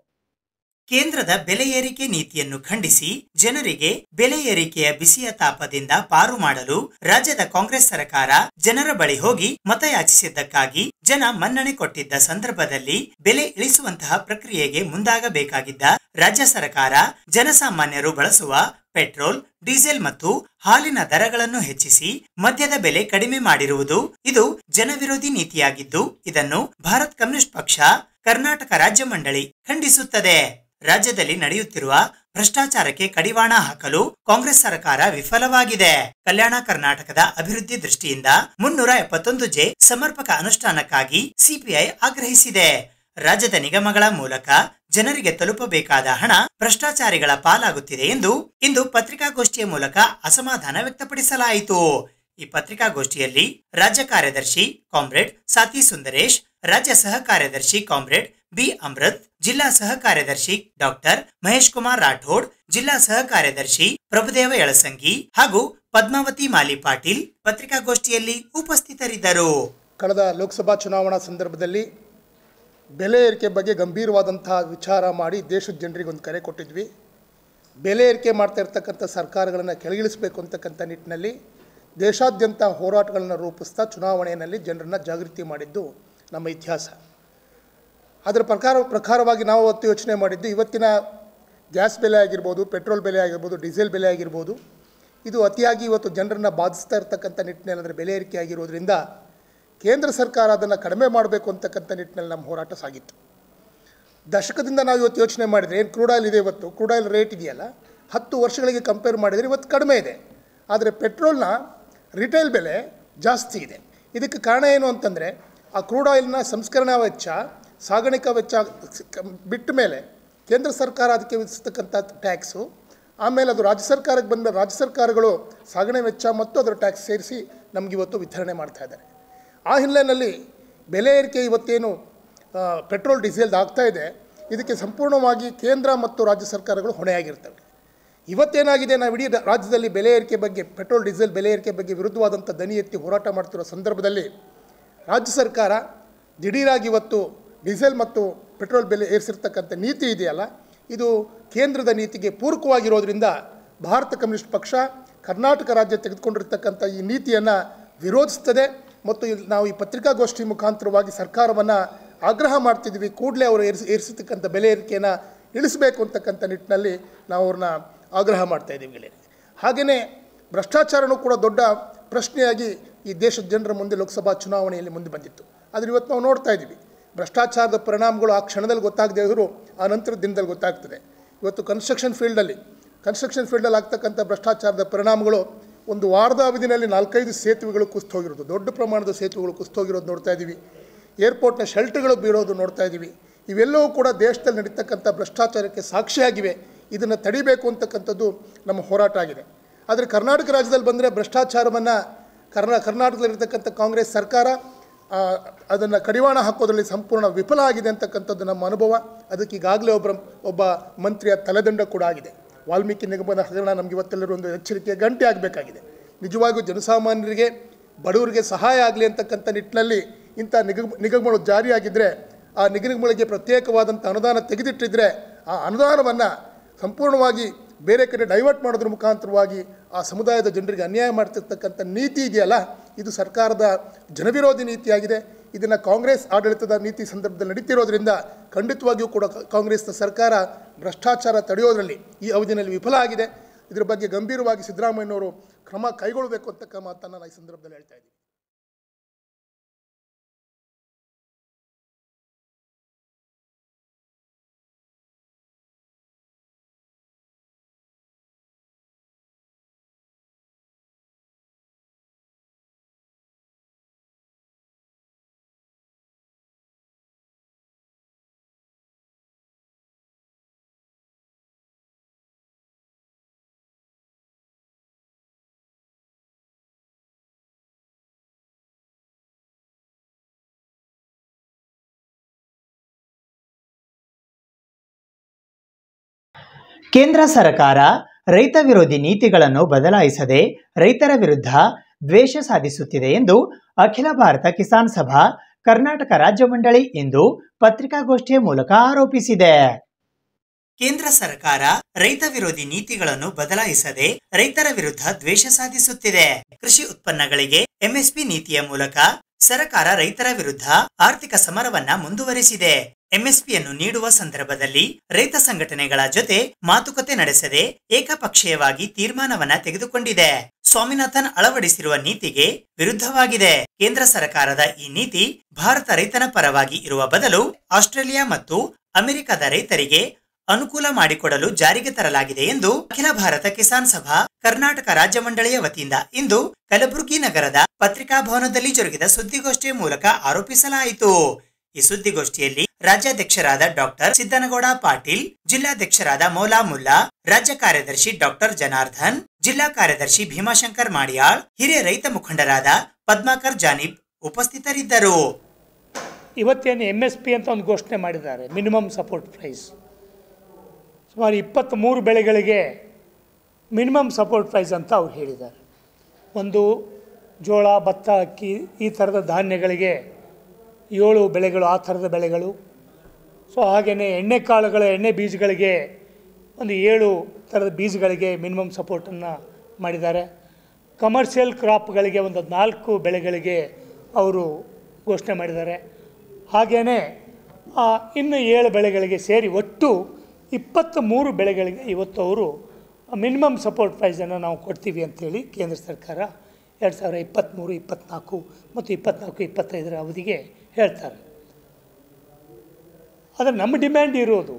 ಕೇಂದ್ರದ ಬೆಲೆ ಏರಿಕೆ ನೀತಿಯನ್ನು ಖಂಡಿಸಿ ಜನರಿಗೆ ಬೆಲೆ ಏರಿಕೆಯ ಬಿಸಿಯ ತಾಪದಿಂದ ಪಾರು ಮಾಡಲು ರಾಜ್ಯದ ಕಾಂಗ್ರೆಸ್ ಸರ್ಕಾರ ಜನರ ಬಳಿ ಹೋಗಿ ಮತಯಾಚಿಸಿದ್ದಕ್ಕಾಗಿ ಜನ ಮನ್ನಣೆ ಕೊಟ್ಟಿದ್ದ ಸಂದರ್ಭದಲ್ಲಿ ಬೆಲೆ ಇಳಿಸುವಂತಹ ಪ್ರಕ್ರಿಯೆಗೆ ಮುಂದಾಗಬೇಕಾಗಿದ್ದ ರಾಜ್ಯ ಸರ್ಕಾರ ಜನಸಾಮಾನ್ಯರು ಬಳಸುವ ಪೆಟ್ರೋಲ್ ಡೀಸೆಲ್ ಮತ್ತು ಹಾಲಿನ ದರಗಳನ್ನು ಹೆಚ್ಚಿಸಿ ಮದ್ಯದ ಬೆಲೆ ಕಡಿಮೆ ಮಾಡಿರುವುದು ಇದು ಜನವಿರೋಧಿ ನೀತಿಯಾಗಿದ್ದು ಇದನ್ನು ಭಾರತ್ ಕಮ್ಯುನಿಸ್ಟ್ ಪಕ್ಷ ಕರ್ನಾಟಕ ರಾಜ್ಯ ಮಂಡಳಿ ಖಂಡಿಸುತ್ತದೆ ರಾಜ್ಯದಲ್ಲಿ ನಡೆಯುತ್ತಿರುವ ಭ್ರಷ್ಟಾಚಾರಕ್ಕೆ ಕಡಿವಾಣ ಹಾಕಲು ಕಾಂಗ್ರೆಸ್ ಸರ್ಕಾರ ವಿಫಲವಾಗಿದೆ ಕಲ್ಯಾಣ ಕರ್ನಾಟಕದ ಅಭಿವೃದ್ಧಿ ದೃಷ್ಟಿಯಿಂದ ಮುನ್ನೂರ ಎಪ್ಪತ್ತೊಂದು ಜೆ ಸಮರ್ಪಕ ಅನುಷ್ಠಾನಕ್ಕಾಗಿ ಸಿಪಿಐ ಆಗ್ರಹಿಸಿದೆ ರಾಜ್ಯದ ನಿಗಮಗಳ ಮೂಲಕ ಜನರಿಗೆ ತಲುಪಬೇಕಾದ ಹಣ ಭ್ರಷ್ಟಾಚಾರಿಗಳ ಪಾಲಾಗುತ್ತಿದೆ ಎಂದು ಇಂದು ಪತ್ರಿಕಾಗೋಷ್ಠಿಯ ಮೂಲಕ ಅಸಮಾಧಾನ ವ್ಯಕ್ತಪಡಿಸಲಾಯಿತು ಈ ಪತ್ರಿಕಾಗೋಷ್ಠಿಯಲ್ಲಿ ರಾಜ್ಯ ಕಾರ್ಯದರ್ಶಿ ಕಾಮ್ರೇಡ್ ಸಾತಿ ಸುಂದರೇಶ್ ರಾಜ್ಯ ಸಹ ಕಾರ್ಯದರ್ಶಿ ಕಾಮ್ರೇಡ್ ಬಿ ಅಮೃತ್ ಜಿಲ್ಲಾ ಸಹ ಕಾರ್ಯದರ್ಶಿ ಡಾಕ್ಟರ್ ಮಹೇಶ್ ಕುಮಾರ್ ರಾಠೋಡ್ ಜಿಲ್ಲಾ ಸಹ ಕಾರ್ಯದರ್ಶಿ ಪ್ರಭುದೇವ ಯಳಸಂಗಿ ಹಾಗೂ ಪದ್ಮಾವತಿ ಮಾಲಿ ಪಾಟೀಲ್ ಪತ್ರಿಕಾಗೋಷ್ಠಿಯಲ್ಲಿ ಉಪಸ್ಥಿತರಿದ್ದರು ಕಳೆದ ಲೋಕಸಭಾ ಚುನಾವಣಾ ಸಂದರ್ಭದಲ್ಲಿ ಬೆಲೆ ಏರಿಕೆ ಬಗ್ಗೆ ಗಂಭೀರವಾದಂತಹ ವಿಚಾರ ಮಾಡಿ ದೇಶದ ಜನರಿಗೆ ಒಂದು ಕರೆ ಕೊಟ್ಟಿದ್ವಿ ಬೆಲೆ ಏರಿಕೆ ಮಾಡ್ತಾ ಇರ್ತಕ್ಕಂಥ ಸರ್ಕಾರಗಳನ್ನು ಕೆಳಗಿಳಿಸಬೇಕು ಅಂತಕ್ಕಂಥ ನಿಟ್ಟಿನಲ್ಲಿ ದೇಶಾದ್ಯಂತ ಹೋರಾಟಗಳನ್ನು ರೂಪಿಸ್ತಾ ಚುನಾವಣೆಯಲ್ಲಿ ಜನರನ್ನು ಜಾಗೃತಿ ಮಾಡಿದ್ದು ನಮ್ಮ ಇತಿಹಾಸ ಅದರ ಪ್ರಕಾರ ಪ್ರಕಾರವಾಗಿ ನಾವು ಅವತ್ತು ಯೋಚನೆ ಮಾಡಿದ್ದು ಇವತ್ತಿನ ಗ್ಯಾಸ್ ಬೆಲೆ ಆಗಿರ್ಬೋದು ಪೆಟ್ರೋಲ್ ಬೆಲೆ ಆಗಿರ್ಬೋದು ಡೀಸೆಲ್ ಬೆಲೆ ಆಗಿರ್ಬೋದು ಇದು ಅತಿಯಾಗಿ ಇವತ್ತು ಜನರನ್ನು ಬಾಧಿಸ್ತಾ ಇರ್ತಕ್ಕಂಥ ನಿಟ್ಟಿನಲ್ಲಿ ಅದರ ಬೆಲೆ ಏರಿಕೆ ಆಗಿರೋದ್ರಿಂದ ಕೇಂದ್ರ ಸರ್ಕಾರ ಅದನ್ನು ಕಡಿಮೆ ಮಾಡಬೇಕು ಅಂತಕ್ಕಂಥ ನಿಟ್ಟಿನಲ್ಲಿ ನಮ್ಮ ಹೋರಾಟ ಸಾಗಿತ್ತು ದಶಕದಿಂದ ನಾವು ಇವತ್ತು ಯೋಚನೆ ಮಾಡಿದರೆ ಏನು ಕ್ರೂಡ್ ಆಯಿಲ್ ಇದೆ ಇವತ್ತು ಕ್ರೂಡ್ ಆಯಿಲ್ ರೇಟ್ ಇದೆಯಲ್ಲ ಹತ್ತು ವರ್ಷಗಳಿಗೆ ಕಂಪೇರ್ ಮಾಡಿದರೆ ಇವತ್ತು ಕಡಿಮೆ ಇದೆ ಆದರೆ ಪೆಟ್ರೋಲ್ನ ರಿಟೇಲ್ ಬೆಲೆ ಜಾಸ್ತಿ ಇದೆ ಇದಕ್ಕೆ ಕಾರಣ ಏನು ಅಂತಂದರೆ ಆ ಕ್ರೂಡ್ ಆಯಿಲ್ನ ಸಂಸ್ಕರಣಾ ವೆಚ್ಚ ಸಾಗಾಣಿಕಾ ವೆಚ್ಚ ಬಿಟ್ಟ ಮೇಲೆ ಕೇಂದ್ರ ಸರ್ಕಾರ ಅದಕ್ಕೆ ವಿಧಿಸ್ತಕ್ಕಂಥ ಟ್ಯಾಕ್ಸು ಆಮೇಲೆ ಅದು ರಾಜ್ಯ ಸರ್ಕಾರಕ್ಕೆ ಬಂದ ರಾಜ್ಯ ಸರ್ಕಾರಗಳು ಸಾಗಣೆ ವೆಚ್ಚ ಮತ್ತು ಅದರ ಟ್ಯಾಕ್ಸ್ ಸೇರಿಸಿ ನಮಗೆ ಇವತ್ತು ವಿತರಣೆ ಮಾಡ್ತಾ ಇದ್ದಾರೆ ಆ ಹಿನ್ನೆಲೆಯಲ್ಲಿ ಬೆಲೆ ಏರಿಕೆ ಇವತ್ತೇನು ಆ, ಪೆಟ್ರೋಲ್ ಡೀಸೆಲ್ದು ಆಗ್ತಾ ಇದೆ ಇದಕ್ಕೆ ಸಂಪೂರ್ಣವಾಗಿ ಕೇಂದ್ರ ಮತ್ತು ರಾಜ್ಯ ಸರ್ಕಾರಗಳು ಹೊಣೆಯಾಗಿರ್ತವೆ ಇವತ್ತೇನಾಗಿದೆ ನಾವು ಇಡೀ ರಾ- ರಾಜ್ಯದಲ್ಲಿ ಬೆಲೆ ಏರಿಕೆ ಬಗ್ಗೆ ಪೆಟ್ರೋಲ್ ಡೀಸೆಲ್ ಬೆಲೆ ಏರಿಕೆ ಬಗ್ಗೆ ವಿರುದ್ಧವಾದಂಥ ದನಿ ಎತ್ತಿ ಹೋರಾಟ ಮಾಡ್ತಿರೋ ಸಂದರ್ಭದಲ್ಲಿ ರಾಜ್ಯ ಸರ್ಕಾರ ದಿಢೀರಾಗಿ ಇವತ್ತು ಡೀಸೆಲ್ ಮತ್ತು ಪೆಟ್ರೋಲ್ ಬೆಲೆ ಏರಿಸಿರ್ತಕ್ಕಂಥ ನೀತಿ ಇದೆಯಲ್ಲ ಇದು ಕೇಂದ್ರದ ನೀತಿಗೆ ಪೂರಕವಾಗಿರೋದ್ರಿಂದ ಭಾರತ ಕಮ್ಯುನಿಸ್ಟ್ ಪಕ್ಷ ಕರ್ನಾಟಕ ರಾಜ್ಯ ತೆಗೆದುಕೊಂಡಿರ್ತಕ್ಕಂಥ ಈ ನೀತಿಯನ್ನು ವಿರೋಧಿಸ್ತದೆ ಮತ್ತು ಇಲ್ಲಿ ನಾವು ಈ ಪತ್ರಿಕಾಗೋಷ್ಠಿ ಮುಖಾಂತರವಾಗಿ ಸರ್ಕಾರವನ್ನು ಆಗ್ರಹ ಮಾಡ್ತಿದ್ವಿ ಕೂಡಲೇ ಅವರು ಏರಿಸಿ ಏರಿಸತಕ್ಕಂಥ ಬೆಲೆ ಏರಿಕೆಯನ್ನು ಇಳಿಸಬೇಕು ಅಂತಕ್ಕಂಥ ನಿಟ್ಟಿನಲ್ಲಿ ನಾವು ಅವ್ರನ್ನ ಆಗ್ರಹ ಮಾಡ್ತಾ ಇದ್ದೀವಿ ಗೆಳೆಯರೆ ಹಾಗೆಯೇ ಭ್ರಷ್ಟಾಚಾರನೂ ಕೂಡ ದೊಡ್ಡ ಪ್ರಶ್ನೆಯಾಗಿ ಈ ದೇಶದ ಜನರ ಮುಂದೆ ಲೋಕಸಭಾ ಚುನಾವಣೆಯಲ್ಲಿ ಮುಂದೆ ಬಂದಿತ್ತು ಆದರೆ ಇವತ್ತು ನಾವು ನೋಡ್ತಾ ಇದ್ದೀವಿ ಭ್ರಷ್ಟಾಚಾರದ ಪರಿಣಾಮಗಳು ಆ ಕ್ಷಣದಲ್ಲಿ ಗೊತ್ತಾಗದೇ ಇದ್ದರೂ ಆ ನಂತರದ ದಿನದಲ್ಲಿ ಗೊತ್ತಾಗ್ತದೆ ಇವತ್ತು ಕನ್ಸ್ಟ್ರಕ್ಷನ್ ಫೀಲ್ಡಲ್ಲಿ ಕನ್ಸ್ಟ್ರಕ್ಷನ್ ಫೀಲ್ಡಲ್ಲಿ ಆಗ್ತಕ್ಕಂಥ ಭ್ರಷ್ಟಾಚಾರದ ಪರಿಣಾಮಗಳು ಒಂದು ವಾರದ ಅವಧಿನಲ್ಲಿ ನಾಲ್ಕೈದು ಸೇತುವೆಗಳು ಕುಸಿದು ಹೋಗಿರೋದು ದೊಡ್ಡ ಪ್ರಮಾಣದ ಸೇತುವೆಗಳು ಕುಸಿದು ಹೋಗಿರೋದು ನೋಡ್ತಾ ಇದ್ದೀವಿ ಏರ್ಪೋರ್ಟ್ನ ಶೆಲ್ಟ್ಗಳು ಬೀಳೋದು ನೋಡ್ತಾ ಇದ್ದೀವಿ ಇವೆಲ್ಲವೂ ಕೂಡ ದೇಶದಲ್ಲಿ ನಡೀತಕ್ಕಂಥ ಭ್ರಷ್ಟಾಚಾರಕ್ಕೆ ಸಾಕ್ಷಿಯಾಗಿವೆ ಇದನ್ನು ತಡಿಬೇಕು ಅಂತಕ್ಕಂಥದ್ದು ನಮ್ಮ ಹೋರಾಟ ಆಗಿದೆ ಆದರೆ ಕರ್ನಾಟಕ ರಾಜ್ಯದಲ್ಲಿ ಬಂದರೆ ಭ್ರಷ್ಟಾಚಾರವನ್ನು ಕರ್ನಾ ಕರ್ನಾಟಕದಲ್ಲಿರ್ತಕ್ಕಂಥ ಕಾಂಗ್ರೆಸ್ ಸರ್ಕಾರ ಅದನ್ನು ಕಡಿವಾಣ ಹಾಕೋದ್ರಲ್ಲಿ ಸಂಪೂರ್ಣ ವಿಫಲ ಆಗಿದೆ ಅಂತಕ್ಕಂಥದ್ದು ನಮ್ಮ ಅನುಭವ ಅದಕ್ಕೆ ಈಗಾಗಲೇ ಒಬ್ಬರ ಒಬ್ಬ ಮಂತ್ರಿಯ ತಲೆದಂಡ ಕೂಡ ಆಗಿದೆ ವಾಲ್ಮೀಕಿ ನಿಗಮದ ಹಗರಣ ನಮಗೆ ಇವತ್ತೆಲ್ಲರೂ ಒಂದು ಎಚ್ಚರಿಕೆ ಗಂಟೆ ಆಗಬೇಕಾಗಿದೆ ನಿಜವಾಗಿಯೂ ಜನಸಾಮಾನ್ಯರಿಗೆ ಬಡವರಿಗೆ ಸಹಾಯ ಆಗಲಿ ಅಂತಕ್ಕಂಥ ನಿಟ್ಟಿನಲ್ಲಿ ಇಂಥ ನಿಗಮ ನಿಗಮಗಳು ಜಾರಿಯಾಗಿದ್ದರೆ ಆ ನಿಗಮಗಳಿಗೆ ಪ್ರತ್ಯೇಕವಾದಂಥ ಅನುದಾನ ತೆಗೆದಿಟ್ಟಿದ್ರೆ ಆ ಅನುದಾನವನ್ನು ಸಂಪೂರ್ಣವಾಗಿ ಬೇರೆ ಕಡೆ ಡೈವರ್ಟ್ ಮಾಡೋದ್ರ ಮುಖಾಂತರವಾಗಿ ಆ ಸಮುದಾಯದ ಜನರಿಗೆ ಅನ್ಯಾಯ ಮಾಡ್ತಿರ್ತಕ್ಕಂಥ ನೀತಿ ಇದೆಯಲ್ಲ ಇದು ಸರ್ಕಾರದ ಜನವಿರೋಧಿ ನೀತಿಯಾಗಿದೆ ಇದನ್ನು ಕಾಂಗ್ರೆಸ್ ಆಡಳಿತದ ನೀತಿ ಸಂದರ್ಭದಲ್ಲಿ ನಡೀತಿರೋದ್ರಿಂದ ಖಂಡಿತವಾಗಿಯೂ ಕೂಡ ಕಾಂಗ್ರೆಸ್ನ ಸರ್ಕಾರ ಭ್ರಷ್ಟಾಚಾರ ತಡೆಯೋದರಲ್ಲಿ ಈ ಅವಧಿಯಲ್ಲಿ ವಿಫಲ ಆಗಿದೆ ಇದರ ಬಗ್ಗೆ ಗಂಭೀರವಾಗಿ ಸಿದ್ದರಾಮಯ್ಯನವರು ಕ್ರಮ ಕೈಗೊಳ್ಳಬೇಕು ಅಂತಕ್ಕ ಮಾತನ್ನು ನಾನು ಈ ಸಂದರ್ಭದಲ್ಲಿ ಹೇಳ್ತಾ ಇದ್ದೀನಿ ಕೇಂದ್ರ ಸರ್ಕಾರ ರೈತ ವಿರೋಧಿ ನೀತಿಗಳನ್ನು ಬದಲಾಯಿಸದೆ ರೈತರ ವಿರುದ್ಧ ದ್ವೇಷ ಸಾಧಿಸುತ್ತಿದೆ ಎಂದು ಅಖಿಲ ಭಾರತ ಕಿಸಾನ್ ಸಭಾ ಕರ್ನಾಟಕ ರಾಜ್ಯ ಮಂಡಳಿ ಇಂದು ಪತ್ರಿಕಾಗೋಷ್ಠಿಯ ಮೂಲಕ ಆರೋಪಿಸಿದೆ ಕೇಂದ್ರ ಸರ್ಕಾರ ರೈತ ವಿರೋಧಿ ನೀತಿಗಳನ್ನು ಬದಲಾಯಿಸದೆ ರೈತರ ವಿರುದ್ಧ ದ್ವೇಷ ಸಾಧಿಸುತ್ತಿದೆ ಕೃಷಿ ಉತ್ಪನ್ನಗಳಿಗೆ ಎಂಎಸ್ಪಿ ನೀತಿಯ ಮೂಲಕ ಸರ್ಕಾರ ರೈತರ ವಿರುದ್ಧ ಆರ್ಥಿಕ ಸಮರವನ್ನ ಮುಂದುವರೆಸಿದೆ ಎಂಎಸ್ಪಿಯನ್ನು ನೀಡುವ ಸಂದರ್ಭದಲ್ಲಿ ರೈತ ಸಂಘಟನೆಗಳ ಜೊತೆ ಮಾತುಕತೆ ನಡೆಸದೆ ಏಕಪಕ್ಷೀಯವಾಗಿ ತೀರ್ಮಾನವನ್ನ ತೆಗೆದುಕೊಂಡಿದೆ ಸ್ವಾಮಿನಾಥನ್ ಅಳವಡಿಸಿರುವ ನೀತಿಗೆ ವಿರುದ್ಧವಾಗಿದೆ ಕೇಂದ್ರ ಸರ್ಕಾರದ ಈ ನೀತಿ ಭಾರತ ರೈತನ ಪರವಾಗಿ ಇರುವ ಬದಲು ಆಸ್ಟ್ರೇಲಿಯಾ ಮತ್ತು ಅಮೆರಿಕದ ರೈತರಿಗೆ ಅನುಕೂಲ ಮಾಡಿಕೊಡಲು ಜಾರಿಗೆ ತರಲಾಗಿದೆ ಎಂದು ಅಖಿಲ ಭಾರತ ಕಿಸಾನ್ ಸಭಾ ಕರ್ನಾಟಕ ರಾಜ್ಯ ಮಂಡಳಿಯ ವತಿಯಿಂದ ಇಂದು ಕಲಬುರಗಿ ನಗರದ ಪತ್ರಿಕಾ ಭವನದಲ್ಲಿ ಜರುಗಿದ ಸುದ್ದಿಗೋಷ್ಠಿಯ ಮೂಲಕ ಆರೋಪಿಸಲಾಯಿತು ಈ ಸುದ್ದಿಗೋಷ್ಠಿಯಲ್ಲಿ ರಾಜ್ಯಾಧ್ಯಕ್ಷರಾದ ಡಾಕ್ಟರ್ ಸಿದ್ದನಗೌಡ ಪಾಟೀಲ್ ಜಿಲ್ಲಾಧ್ಯಕ್ಷರಾದ ಮೌಲಾ ಮುಲ್ಲಾ ರಾಜ್ಯ ಕಾರ್ಯದರ್ಶಿ ಡಾಕ್ಟರ್ ಜನಾರ್ದನ್ ಜಿಲ್ಲಾ ಕಾರ್ಯದರ್ಶಿ ಭೀಮಾಶಂಕರ್ ಮಾಡಿಯಾಳ್ ಹಿರಿಯ ರೈತ ಮುಖಂಡರಾದ ಪದ್ಮಾಕರ್ ಜಾನಿಬ್ ಉಪಸ್ಥಿತರಿದ್ದರು ಇವತ್ತೇನು ಎಮ್ ಎಸ್ ಪಿ ಅಂತ ಒಂದು ಘೋಷಣೆ ಮಾಡಿದ್ದಾರೆ ಮಿನಿಮಮ್ ಸಪೋರ್ಟ್ ಪ್ರೈಸ್ ಸುಮಾರು ಇಪ್ಪತ್ತ್ಮೂರು ಬೆಳೆಗಳಿಗೆ ಮಿನಿಮಮ್ ಸಪೋರ್ಟ್ ಪ್ರೈಸ್ ಅಂತ ಅವ್ರು ಹೇಳಿದ್ದಾರೆ ಒಂದು ಜೋಳ ಭತ್ತ ಅಕ್ಕಿ ಈ ಥರದ ಧಾನ್ಯಗಳಿಗೆ ಏಳು ಬೆಳೆಗಳು ಆ ಥರದ ಬೆಳೆಗಳು ಸೊ ಹಾಗೆಯೇ ಎಣ್ಣೆಕಾಳುಗಳ ಎಣ್ಣೆ ಬೀಜಗಳಿಗೆ ಒಂದು ಏಳು ಥರದ ಬೀಜಗಳಿಗೆ ಮಿನಿಮಮ್ ಸಪೋರ್ಟನ್ನು ಮಾಡಿದ್ದಾರೆ ಕಮರ್ಷಿಯಲ್ ಕ್ರಾಪ್ಗಳಿಗೆ ಒಂದು ನಾಲ್ಕು ಬೆಳೆಗಳಿಗೆ ಅವರು ಘೋಷಣೆ ಮಾಡಿದ್ದಾರೆ ಹಾಗೆಯೇ ಇನ್ನು ಏಳು ಬೆಳೆಗಳಿಗೆ ಸೇರಿ ಒಟ್ಟು ಇಪ್ಪತ್ತ ಮೂರು ಬೆಳೆಗಳಿಗೆ ಇವತ್ತು ಅವರು ಮಿನಿಮಮ್ ಸಪೋರ್ಟ್ ಪ್ರೈಸನ್ನು ನಾವು ಕೊಡ್ತೀವಿ ಅಂಥೇಳಿ ಕೇಂದ್ರ ಸರ್ಕಾರ ಎರಡು ಸಾವಿರ ಇಪ್ಪತ್ತ್ಮೂರು ಇಪ್ಪತ್ತ್ನಾಲ್ಕು ಮತ್ತು ಇಪ್ಪತ್ತ್ನಾಲ್ಕು ಇಪ್ಪತ್ತೈದರ ಅವಧಿಗೆ ಹೇಳ್ತಾರೆ ಆದರೆ ನಮ್ಮ ಡಿಮ್ಯಾಂಡ್ ಇರೋದು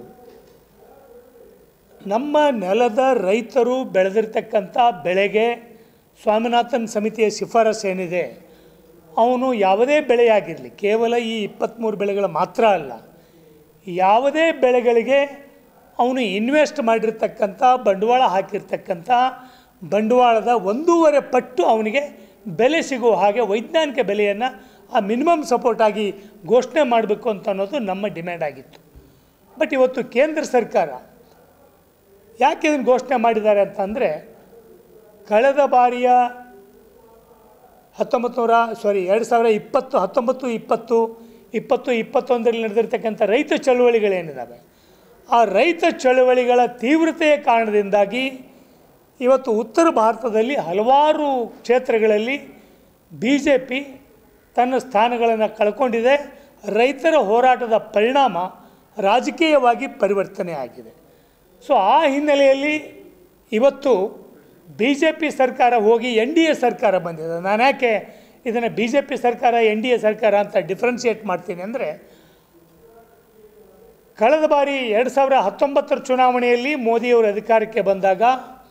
ನಮ್ಮ ನೆಲದ ರೈತರು ಬೆಳೆದಿರ್ತಕ್ಕಂಥ ಬೆಳೆಗೆ ಸ್ವಾಮಿನಾಥನ್ ಸಮಿತಿಯ ಶಿಫಾರಸು ಏನಿದೆ ಅವನು ಯಾವುದೇ ಬೆಳೆಯಾಗಿರಲಿ ಕೇವಲ ಈ ಇಪ್ಪತ್ತ್ಮೂರು ಬೆಳೆಗಳ ಮಾತ್ರ ಅಲ್ಲ ಯಾವುದೇ ಬೆಳೆಗಳಿಗೆ ಅವನು ಇನ್ವೆಸ್ಟ್ ಮಾಡಿರ್ತಕ್ಕಂಥ ಬಂಡವಾಳ ಹಾಕಿರ್ತಕ್ಕಂಥ ಬಂಡವಾಳದ ಒಂದೂವರೆ ಪಟ್ಟು ಅವನಿಗೆ ಬೆಲೆ ಸಿಗುವ ಹಾಗೆ ವೈಜ್ಞಾನಿಕ ಬೆಲೆಯನ್ನು ಆ ಮಿನಿಮಮ್ ಸಪೋರ್ಟ್ ಆಗಿ ಘೋಷಣೆ ಮಾಡಬೇಕು ಅಂತ ಅನ್ನೋದು ನಮ್ಮ ಡಿಮ್ಯಾಂಡ್ ಆಗಿತ್ತು ಬಟ್ ಇವತ್ತು ಕೇಂದ್ರ ಸರ್ಕಾರ ಯಾಕೆ ಇದನ್ನು ಘೋಷಣೆ ಮಾಡಿದ್ದಾರೆ ಅಂತಂದರೆ ಕಳೆದ ಬಾರಿಯ ಹತ್ತೊಂಬತ್ತು ನೂರ ಸಾರಿ ಎರಡು ಸಾವಿರ ಇಪ್ಪತ್ತು ಹತ್ತೊಂಬತ್ತು ಇಪ್ಪತ್ತು ಇಪ್ಪತ್ತು ಇಪ್ಪತ್ತೊಂದರಲ್ಲಿ ನಡೆದಿರ್ತಕ್ಕಂಥ ರೈತ ಚಳುವಳಿಗಳೇನಿದ್ದಾವೆ ಆ ರೈತ ಚಳವಳಿಗಳ ತೀವ್ರತೆಯ ಕಾರಣದಿಂದಾಗಿ ಇವತ್ತು ಉತ್ತರ ಭಾರತದಲ್ಲಿ ಹಲವಾರು ಕ್ಷೇತ್ರಗಳಲ್ಲಿ ಬಿ ಜೆ ಪಿ ತನ್ನ ಸ್ಥಾನಗಳನ್ನು ಕಳ್ಕೊಂಡಿದೆ ರೈತರ ಹೋರಾಟದ ಪರಿಣಾಮ ರಾಜಕೀಯವಾಗಿ ಪರಿವರ್ತನೆ ಆಗಿದೆ ಸೊ ಆ ಹಿನ್ನೆಲೆಯಲ್ಲಿ ಇವತ್ತು ಬಿ ಜೆ ಪಿ ಸರ್ಕಾರ ಹೋಗಿ ಎನ್ ಡಿ ಎ ಸರ್ಕಾರ ಬಂದಿದೆ ನಾನು ಯಾಕೆ ಇದನ್ನು ಬಿ ಜೆ ಪಿ ಸರ್ಕಾರ ಎನ್ ಡಿ ಎ ಸರ್ಕಾರ ಅಂತ ಡಿಫ್ರೆನ್ಷಿಯೇಟ್ ಮಾಡ್ತೀನಿ ಅಂದರೆ ಕಳೆದ ಬಾರಿ ಎರಡು ಸಾವಿರ ಹತ್ತೊಂಬತ್ತರ ಚುನಾವಣೆಯಲ್ಲಿ ಮೋದಿಯವರು ಅಧಿಕಾರಕ್ಕೆ ಬಂದಾಗ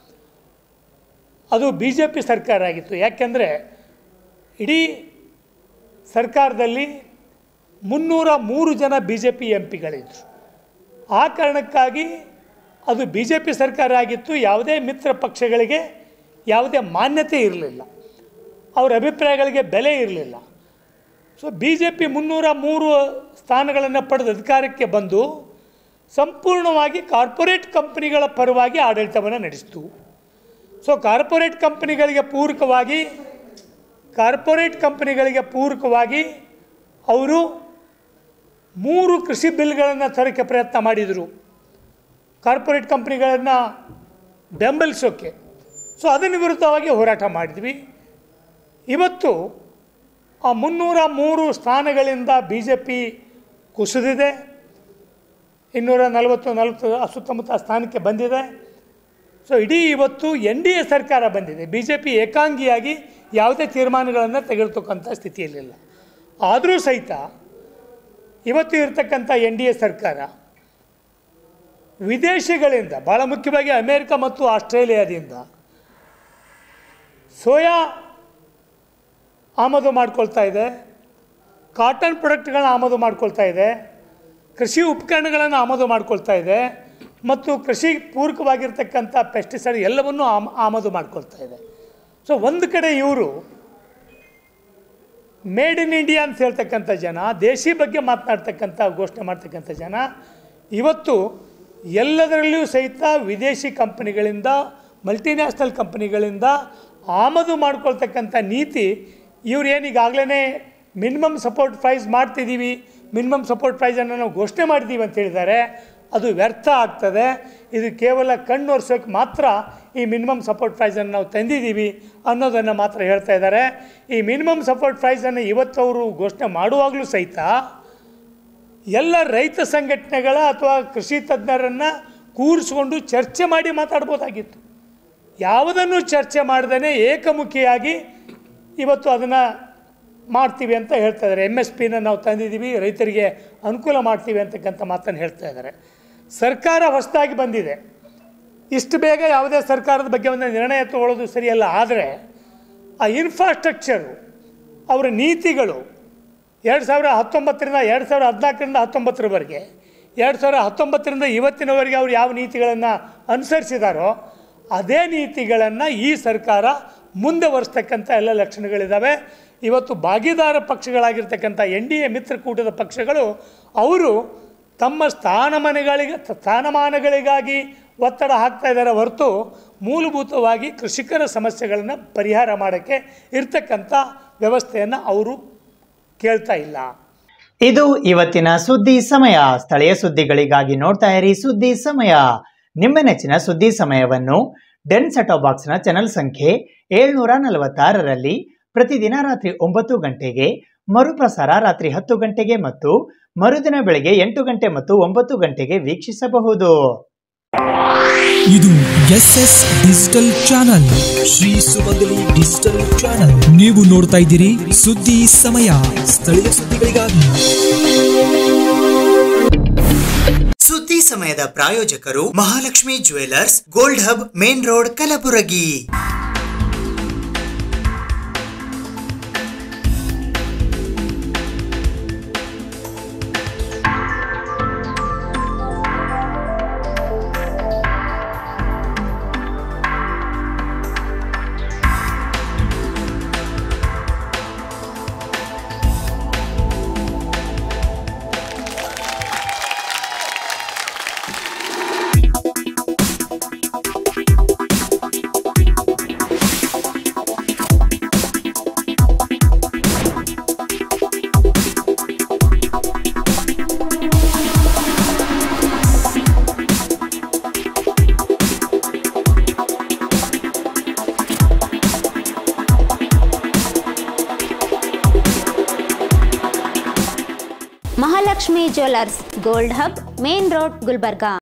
ಅದು ಬಿ ಜೆ ಪಿ ಸರ್ಕಾರ ಆಗಿತ್ತು ಯಾಕೆಂದರೆ ಇಡೀ ಸರ್ಕಾರದಲ್ಲಿ ಮುನ್ನೂರ ಮೂರು ಜನ ಬಿ ಜೆ ಪಿ ಎಂ ಪಿಗಳಿದ್ದರು ಆ ಕಾರಣಕ್ಕಾಗಿ ಅದು ಬಿ ಜೆ ಪಿ ಸರ್ಕಾರ ಆಗಿತ್ತು ಯಾವುದೇ ಮಿತ್ರ ಪಕ್ಷಗಳಿಗೆ ಯಾವುದೇ ಮಾನ್ಯತೆ ಇರಲಿಲ್ಲ ಅವರ ಅಭಿಪ್ರಾಯಗಳಿಗೆ ಬೆಲೆ ಇರಲಿಲ್ಲ ಸೊ ಬಿ ಜೆ ಪಿ ಮುನ್ನೂರ ಮೂರು ಸ್ಥಾನಗಳನ್ನು ಪಡೆದು ಅಧಿಕಾರಕ್ಕೆ ಬಂದು ಸಂಪೂರ್ಣವಾಗಿ ಕಾರ್ಪೊರೇಟ್ ಕಂಪನಿಗಳ ಪರವಾಗಿ ಆಡಳಿತವನ್ನು ನಡೆಸಿತು ಸೊ ಕಾರ್ಪೊರೇಟ್ ಕಂಪನಿಗಳಿಗೆ ಪೂರಕವಾಗಿ ಕಾರ್ಪೊರೇಟ್ ಕಂಪನಿಗಳಿಗೆ ಪೂರಕವಾಗಿ ಅವರು ಮೂರು ಕೃಷಿ ಬಿಲ್ಗಳನ್ನು ತರೋಕ್ಕೆ ಪ್ರಯತ್ನ ಮಾಡಿದರು ಕಾರ್ಪೊರೇಟ್ ಕಂಪ್ನಿಗಳನ್ನು ಬೆಂಬಲಿಸೋಕ್ಕೆ ಸೊ ಅದನ್ನು ವಿರುದ್ಧವಾಗಿ ಹೋರಾಟ ಮಾಡಿದ್ವಿ ಇವತ್ತು ಆ ಮುನ್ನೂರ ಮೂರು ಸ್ಥಾನಗಳಿಂದ ಬಿ ಜೆ ಪಿ ಕುಸಿದಿದೆ ಇನ್ನೂರ ನಲವತ್ತು ನಲವತ್ತು ಸುತ್ತಮುತ್ತ ಸ್ಥಾನಕ್ಕೆ ಬಂದಿದೆ ಸೊ ಇಡೀ ಇವತ್ತು ಎನ್ ಡಿ ಎ ಸರ್ಕಾರ ಬಂದಿದೆ ಬಿ ಜೆ ಪಿ ಏಕಾಂಗಿಯಾಗಿ ಯಾವುದೇ ತೀರ್ಮಾನಗಳನ್ನು ತೆಗೆದುತಕ್ಕಂಥ ಸ್ಥಿತಿಯಲ್ಲಿಲ್ಲ ಆದರೂ ಸಹಿತ ಇವತ್ತು ಇರತಕ್ಕಂಥ ಎನ್ ಡಿ ಎ ಸರ್ಕಾರ ವಿದೇಶಿಗಳಿಂದ ಭಾಳ ಮುಖ್ಯವಾಗಿ ಅಮೇರಿಕ ಮತ್ತು ಆಸ್ಟ್ರೇಲಿಯಾದಿಂದ ಸೋಯಾ ಆಮದು ಮಾಡ್ಕೊಳ್ತಾ ಇದೆ ಕಾಟನ್ ಪ್ರಾಡಕ್ಟ್ಗಳನ್ನ ಆಮದು ಮಾಡ್ಕೊಳ್ತಾ ಇದೆ ಕೃಷಿ ಉಪಕರಣಗಳನ್ನು ಆಮದು ಮಾಡ್ಕೊಳ್ತಾ ಇದೆ ಮತ್ತು ಕೃಷಿ ಪೂರಕವಾಗಿರ್ತಕ್ಕಂಥ ಪೆಸ್ಟಿಸೈಡ್ ಎಲ್ಲವನ್ನೂ ಆಮ್ ಆಮದು ಮಾಡ್ಕೊಳ್ತಾ ಇದೆ ಸೊ ಒಂದು ಕಡೆ ಇವರು ಮೇಡ್ ಇನ್ ಇಂಡಿಯಾ ಅಂತ ಹೇಳ್ತಕ್ಕಂಥ ಜನ ದೇಶಿ ಬಗ್ಗೆ ಮಾತನಾಡ್ತಕ್ಕಂಥ ಘೋಷಣೆ ಮಾಡ್ತಕ್ಕಂಥ ಜನ ಇವತ್ತು ಎಲ್ಲದರಲ್ಲಿಯೂ ಸಹಿತ ವಿದೇಶಿ ಕಂಪನಿಗಳಿಂದ ಮಲ್ಟಿನ್ಯಾಷನಲ್ ಕಂಪನಿಗಳಿಂದ ಆಮದು ಮಾಡ್ಕೊಳ್ತಕ್ಕಂಥ ನೀತಿ ಇವ್ರು ಏನು ಈಗಾಗಲೇ ಮಿನಿಮಮ್ ಸಪೋರ್ಟ್ ಪ್ರೈಸ್ ಮಾಡ್ತಿದ್ದೀವಿ ಮಿನಿಮಮ್ ಸಪೋರ್ಟ್ ಪ್ರೈಸನ್ನು ನಾವು ಘೋಷಣೆ ಮಾಡಿದ್ದೀವಿ ಅಂತ ಹೇಳಿದ್ದಾರೆ ಅದು ವ್ಯರ್ಥ ಆಗ್ತದೆ ಇದು ಕೇವಲ ಕಣ್ಣೊರ್ಸೋಕ್ಕೆ ಮಾತ್ರ ಈ ಮಿನಿಮಮ್ ಸಪೋರ್ಟ್ ಪ್ರೈಸನ್ನು ನಾವು ತಂದಿದ್ದೀವಿ ಅನ್ನೋದನ್ನು ಮಾತ್ರ ಹೇಳ್ತಾ ಇದ್ದಾರೆ ಈ ಮಿನಿಮಮ್ ಸಪೋರ್ಟ್ ಪ್ರೈಸನ್ನು ಇವತ್ತು ಅವರು ಘೋಷಣೆ ಮಾಡುವಾಗಲೂ ಸಹಿತ ಎಲ್ಲ ರೈತ ಸಂಘಟನೆಗಳ ಅಥವಾ ಕೃಷಿ ತಜ್ಞರನ್ನು ಕೂರಿಸ್ಕೊಂಡು ಚರ್ಚೆ ಮಾಡಿ ಮಾತಾಡ್ಬೋದಾಗಿತ್ತು ಯಾವುದನ್ನು ಚರ್ಚೆ ಮಾಡ್ದೇ ಏಕಮುಖಿಯಾಗಿ ಇವತ್ತು ಅದನ್ನು ಮಾಡ್ತೀವಿ ಅಂತ ಹೇಳ್ತಾ ಇದ್ದಾರೆ ಎಮ್ ಎಸ್ ಪಿನ ನಾವು ತಂದಿದ್ದೀವಿ ರೈತರಿಗೆ ಅನುಕೂಲ ಮಾಡ್ತೀವಿ ಅಂತಕ್ಕಂಥ ಮಾತನ್ನು ಹೇಳ್ತಾ ಇದ್ದಾರೆ ಸರ್ಕಾರ ಹೊಸದಾಗಿ ಬಂದಿದೆ ಇಷ್ಟು ಬೇಗ ಯಾವುದೇ ಸರ್ಕಾರದ ಬಗ್ಗೆ ಒಂದು ನಿರ್ಣಯ ತಗೊಳ್ಳೋದು ಸರಿಯಲ್ಲ ಆದರೆ ಆ ಇನ್ಫ್ರಾಸ್ಟ್ರಕ್ಚರು ಅವರ ನೀತಿಗಳು ಎರಡು ಸಾವಿರ ಹತ್ತೊಂಬತ್ತರಿಂದ ಎರಡು ಸಾವಿರ ಹದಿನಾಲ್ಕರಿಂದ ಹತ್ತೊಂಬತ್ತರವರೆಗೆ ಎರಡು ಸಾವಿರ ಹತ್ತೊಂಬತ್ತರಿಂದ ಇವತ್ತಿನವರೆಗೆ ಅವರು ಯಾವ ನೀತಿಗಳನ್ನು ಅನುಸರಿಸಿದಾರೋ ಅದೇ ನೀತಿಗಳನ್ನು ಈ ಸರ್ಕಾರ ಮುಂದುವರಿಸ್ತಕ್ಕಂಥ ಎಲ್ಲ ಲಕ್ಷಣಗಳಿದ್ದಾವೆ ಇವತ್ತು ಭಾಗಿದಾರ ಪಕ್ಷಗಳಾಗಿರ್ತಕ್ಕಂಥ ಎನ್ ಡಿ ಎ ಮಿತ್ರಕೂಟದ ಪಕ್ಷಗಳು ಅವರು ತಮ್ಮ ಸ್ಥಾನಮಾನಗಳಿಗೆ ಸ್ಥಾನಮಾನಗಳಿಗಾಗಿ ಒತ್ತಡ ಹಾಕ್ತಾ ಇದ್ದಾರೆ ಹೊರತು ಮೂಲಭೂತವಾಗಿ ಕೃಷಿಕರ ಸಮಸ್ಯೆಗಳನ್ನು ಪರಿಹಾರ ಮಾಡೋಕ್ಕೆ ಇರ್ತಕ್ಕಂಥ ವ್ಯವಸ್ಥೆಯನ್ನು ಅವರು ಕೇಳ್ತಾ ಇಲ್ಲ ಇದು ಇವತ್ತಿನ ಸುದ್ದಿ ಸಮಯ ಸ್ಥಳೀಯ ಸುದ್ದಿಗಳಿಗಾಗಿ ನೋಡ್ತಾ ಇರಿ ಸುದ್ದಿ ಸಮಯ ನಿಮ್ಮ ನೆಚ್ಚಿನ ಸುದ್ದಿ ಸಮಯವನ್ನು ಡೆನ್ ಸೆಟೋ ಬಾಕ್ಸ್ನ ಚಾನೆಲ್ ಸಂಖ್ಯೆ ಏಳ್ನೂರ ನಲವತ್ತಾರರಲ್ಲಿ ಪ್ರತಿದಿನ ರಾತ್ರಿ ಒಂಬತ್ತು ಗಂಟೆಗೆ ಮರುಪ್ರಸಾರ ರಾತ್ರಿ ಹತ್ತು ಗಂಟೆಗೆ ಮತ್ತು ಮರುದಿನ ಬೆಳಗ್ಗೆ ಎಂಟು ಗಂಟೆ ಮತ್ತು ಒಂಬತ್ತು ಗಂಟೆಗೆ ವೀಕ್ಷಿಸಬಹುದು ಇದು S S digital channel Shri Sumangali digital channel ನೀವು ನೋಡ್ತಾ ಇದ್ದೀರಿ ಸುದ್ದಿ ಸಮಯ ಸ್ಥಳೀಯ ಸುದ್ದಿಗಳಿಗಾಗಿ ಸುದ್ದಿ ಸಮಯದ ಪ್ರಾಯೋಜಕರು Mahalakshmi jewellers gold hub main road Kalaburagi Mahalakshmi jewellers gold hub main road Gulbarga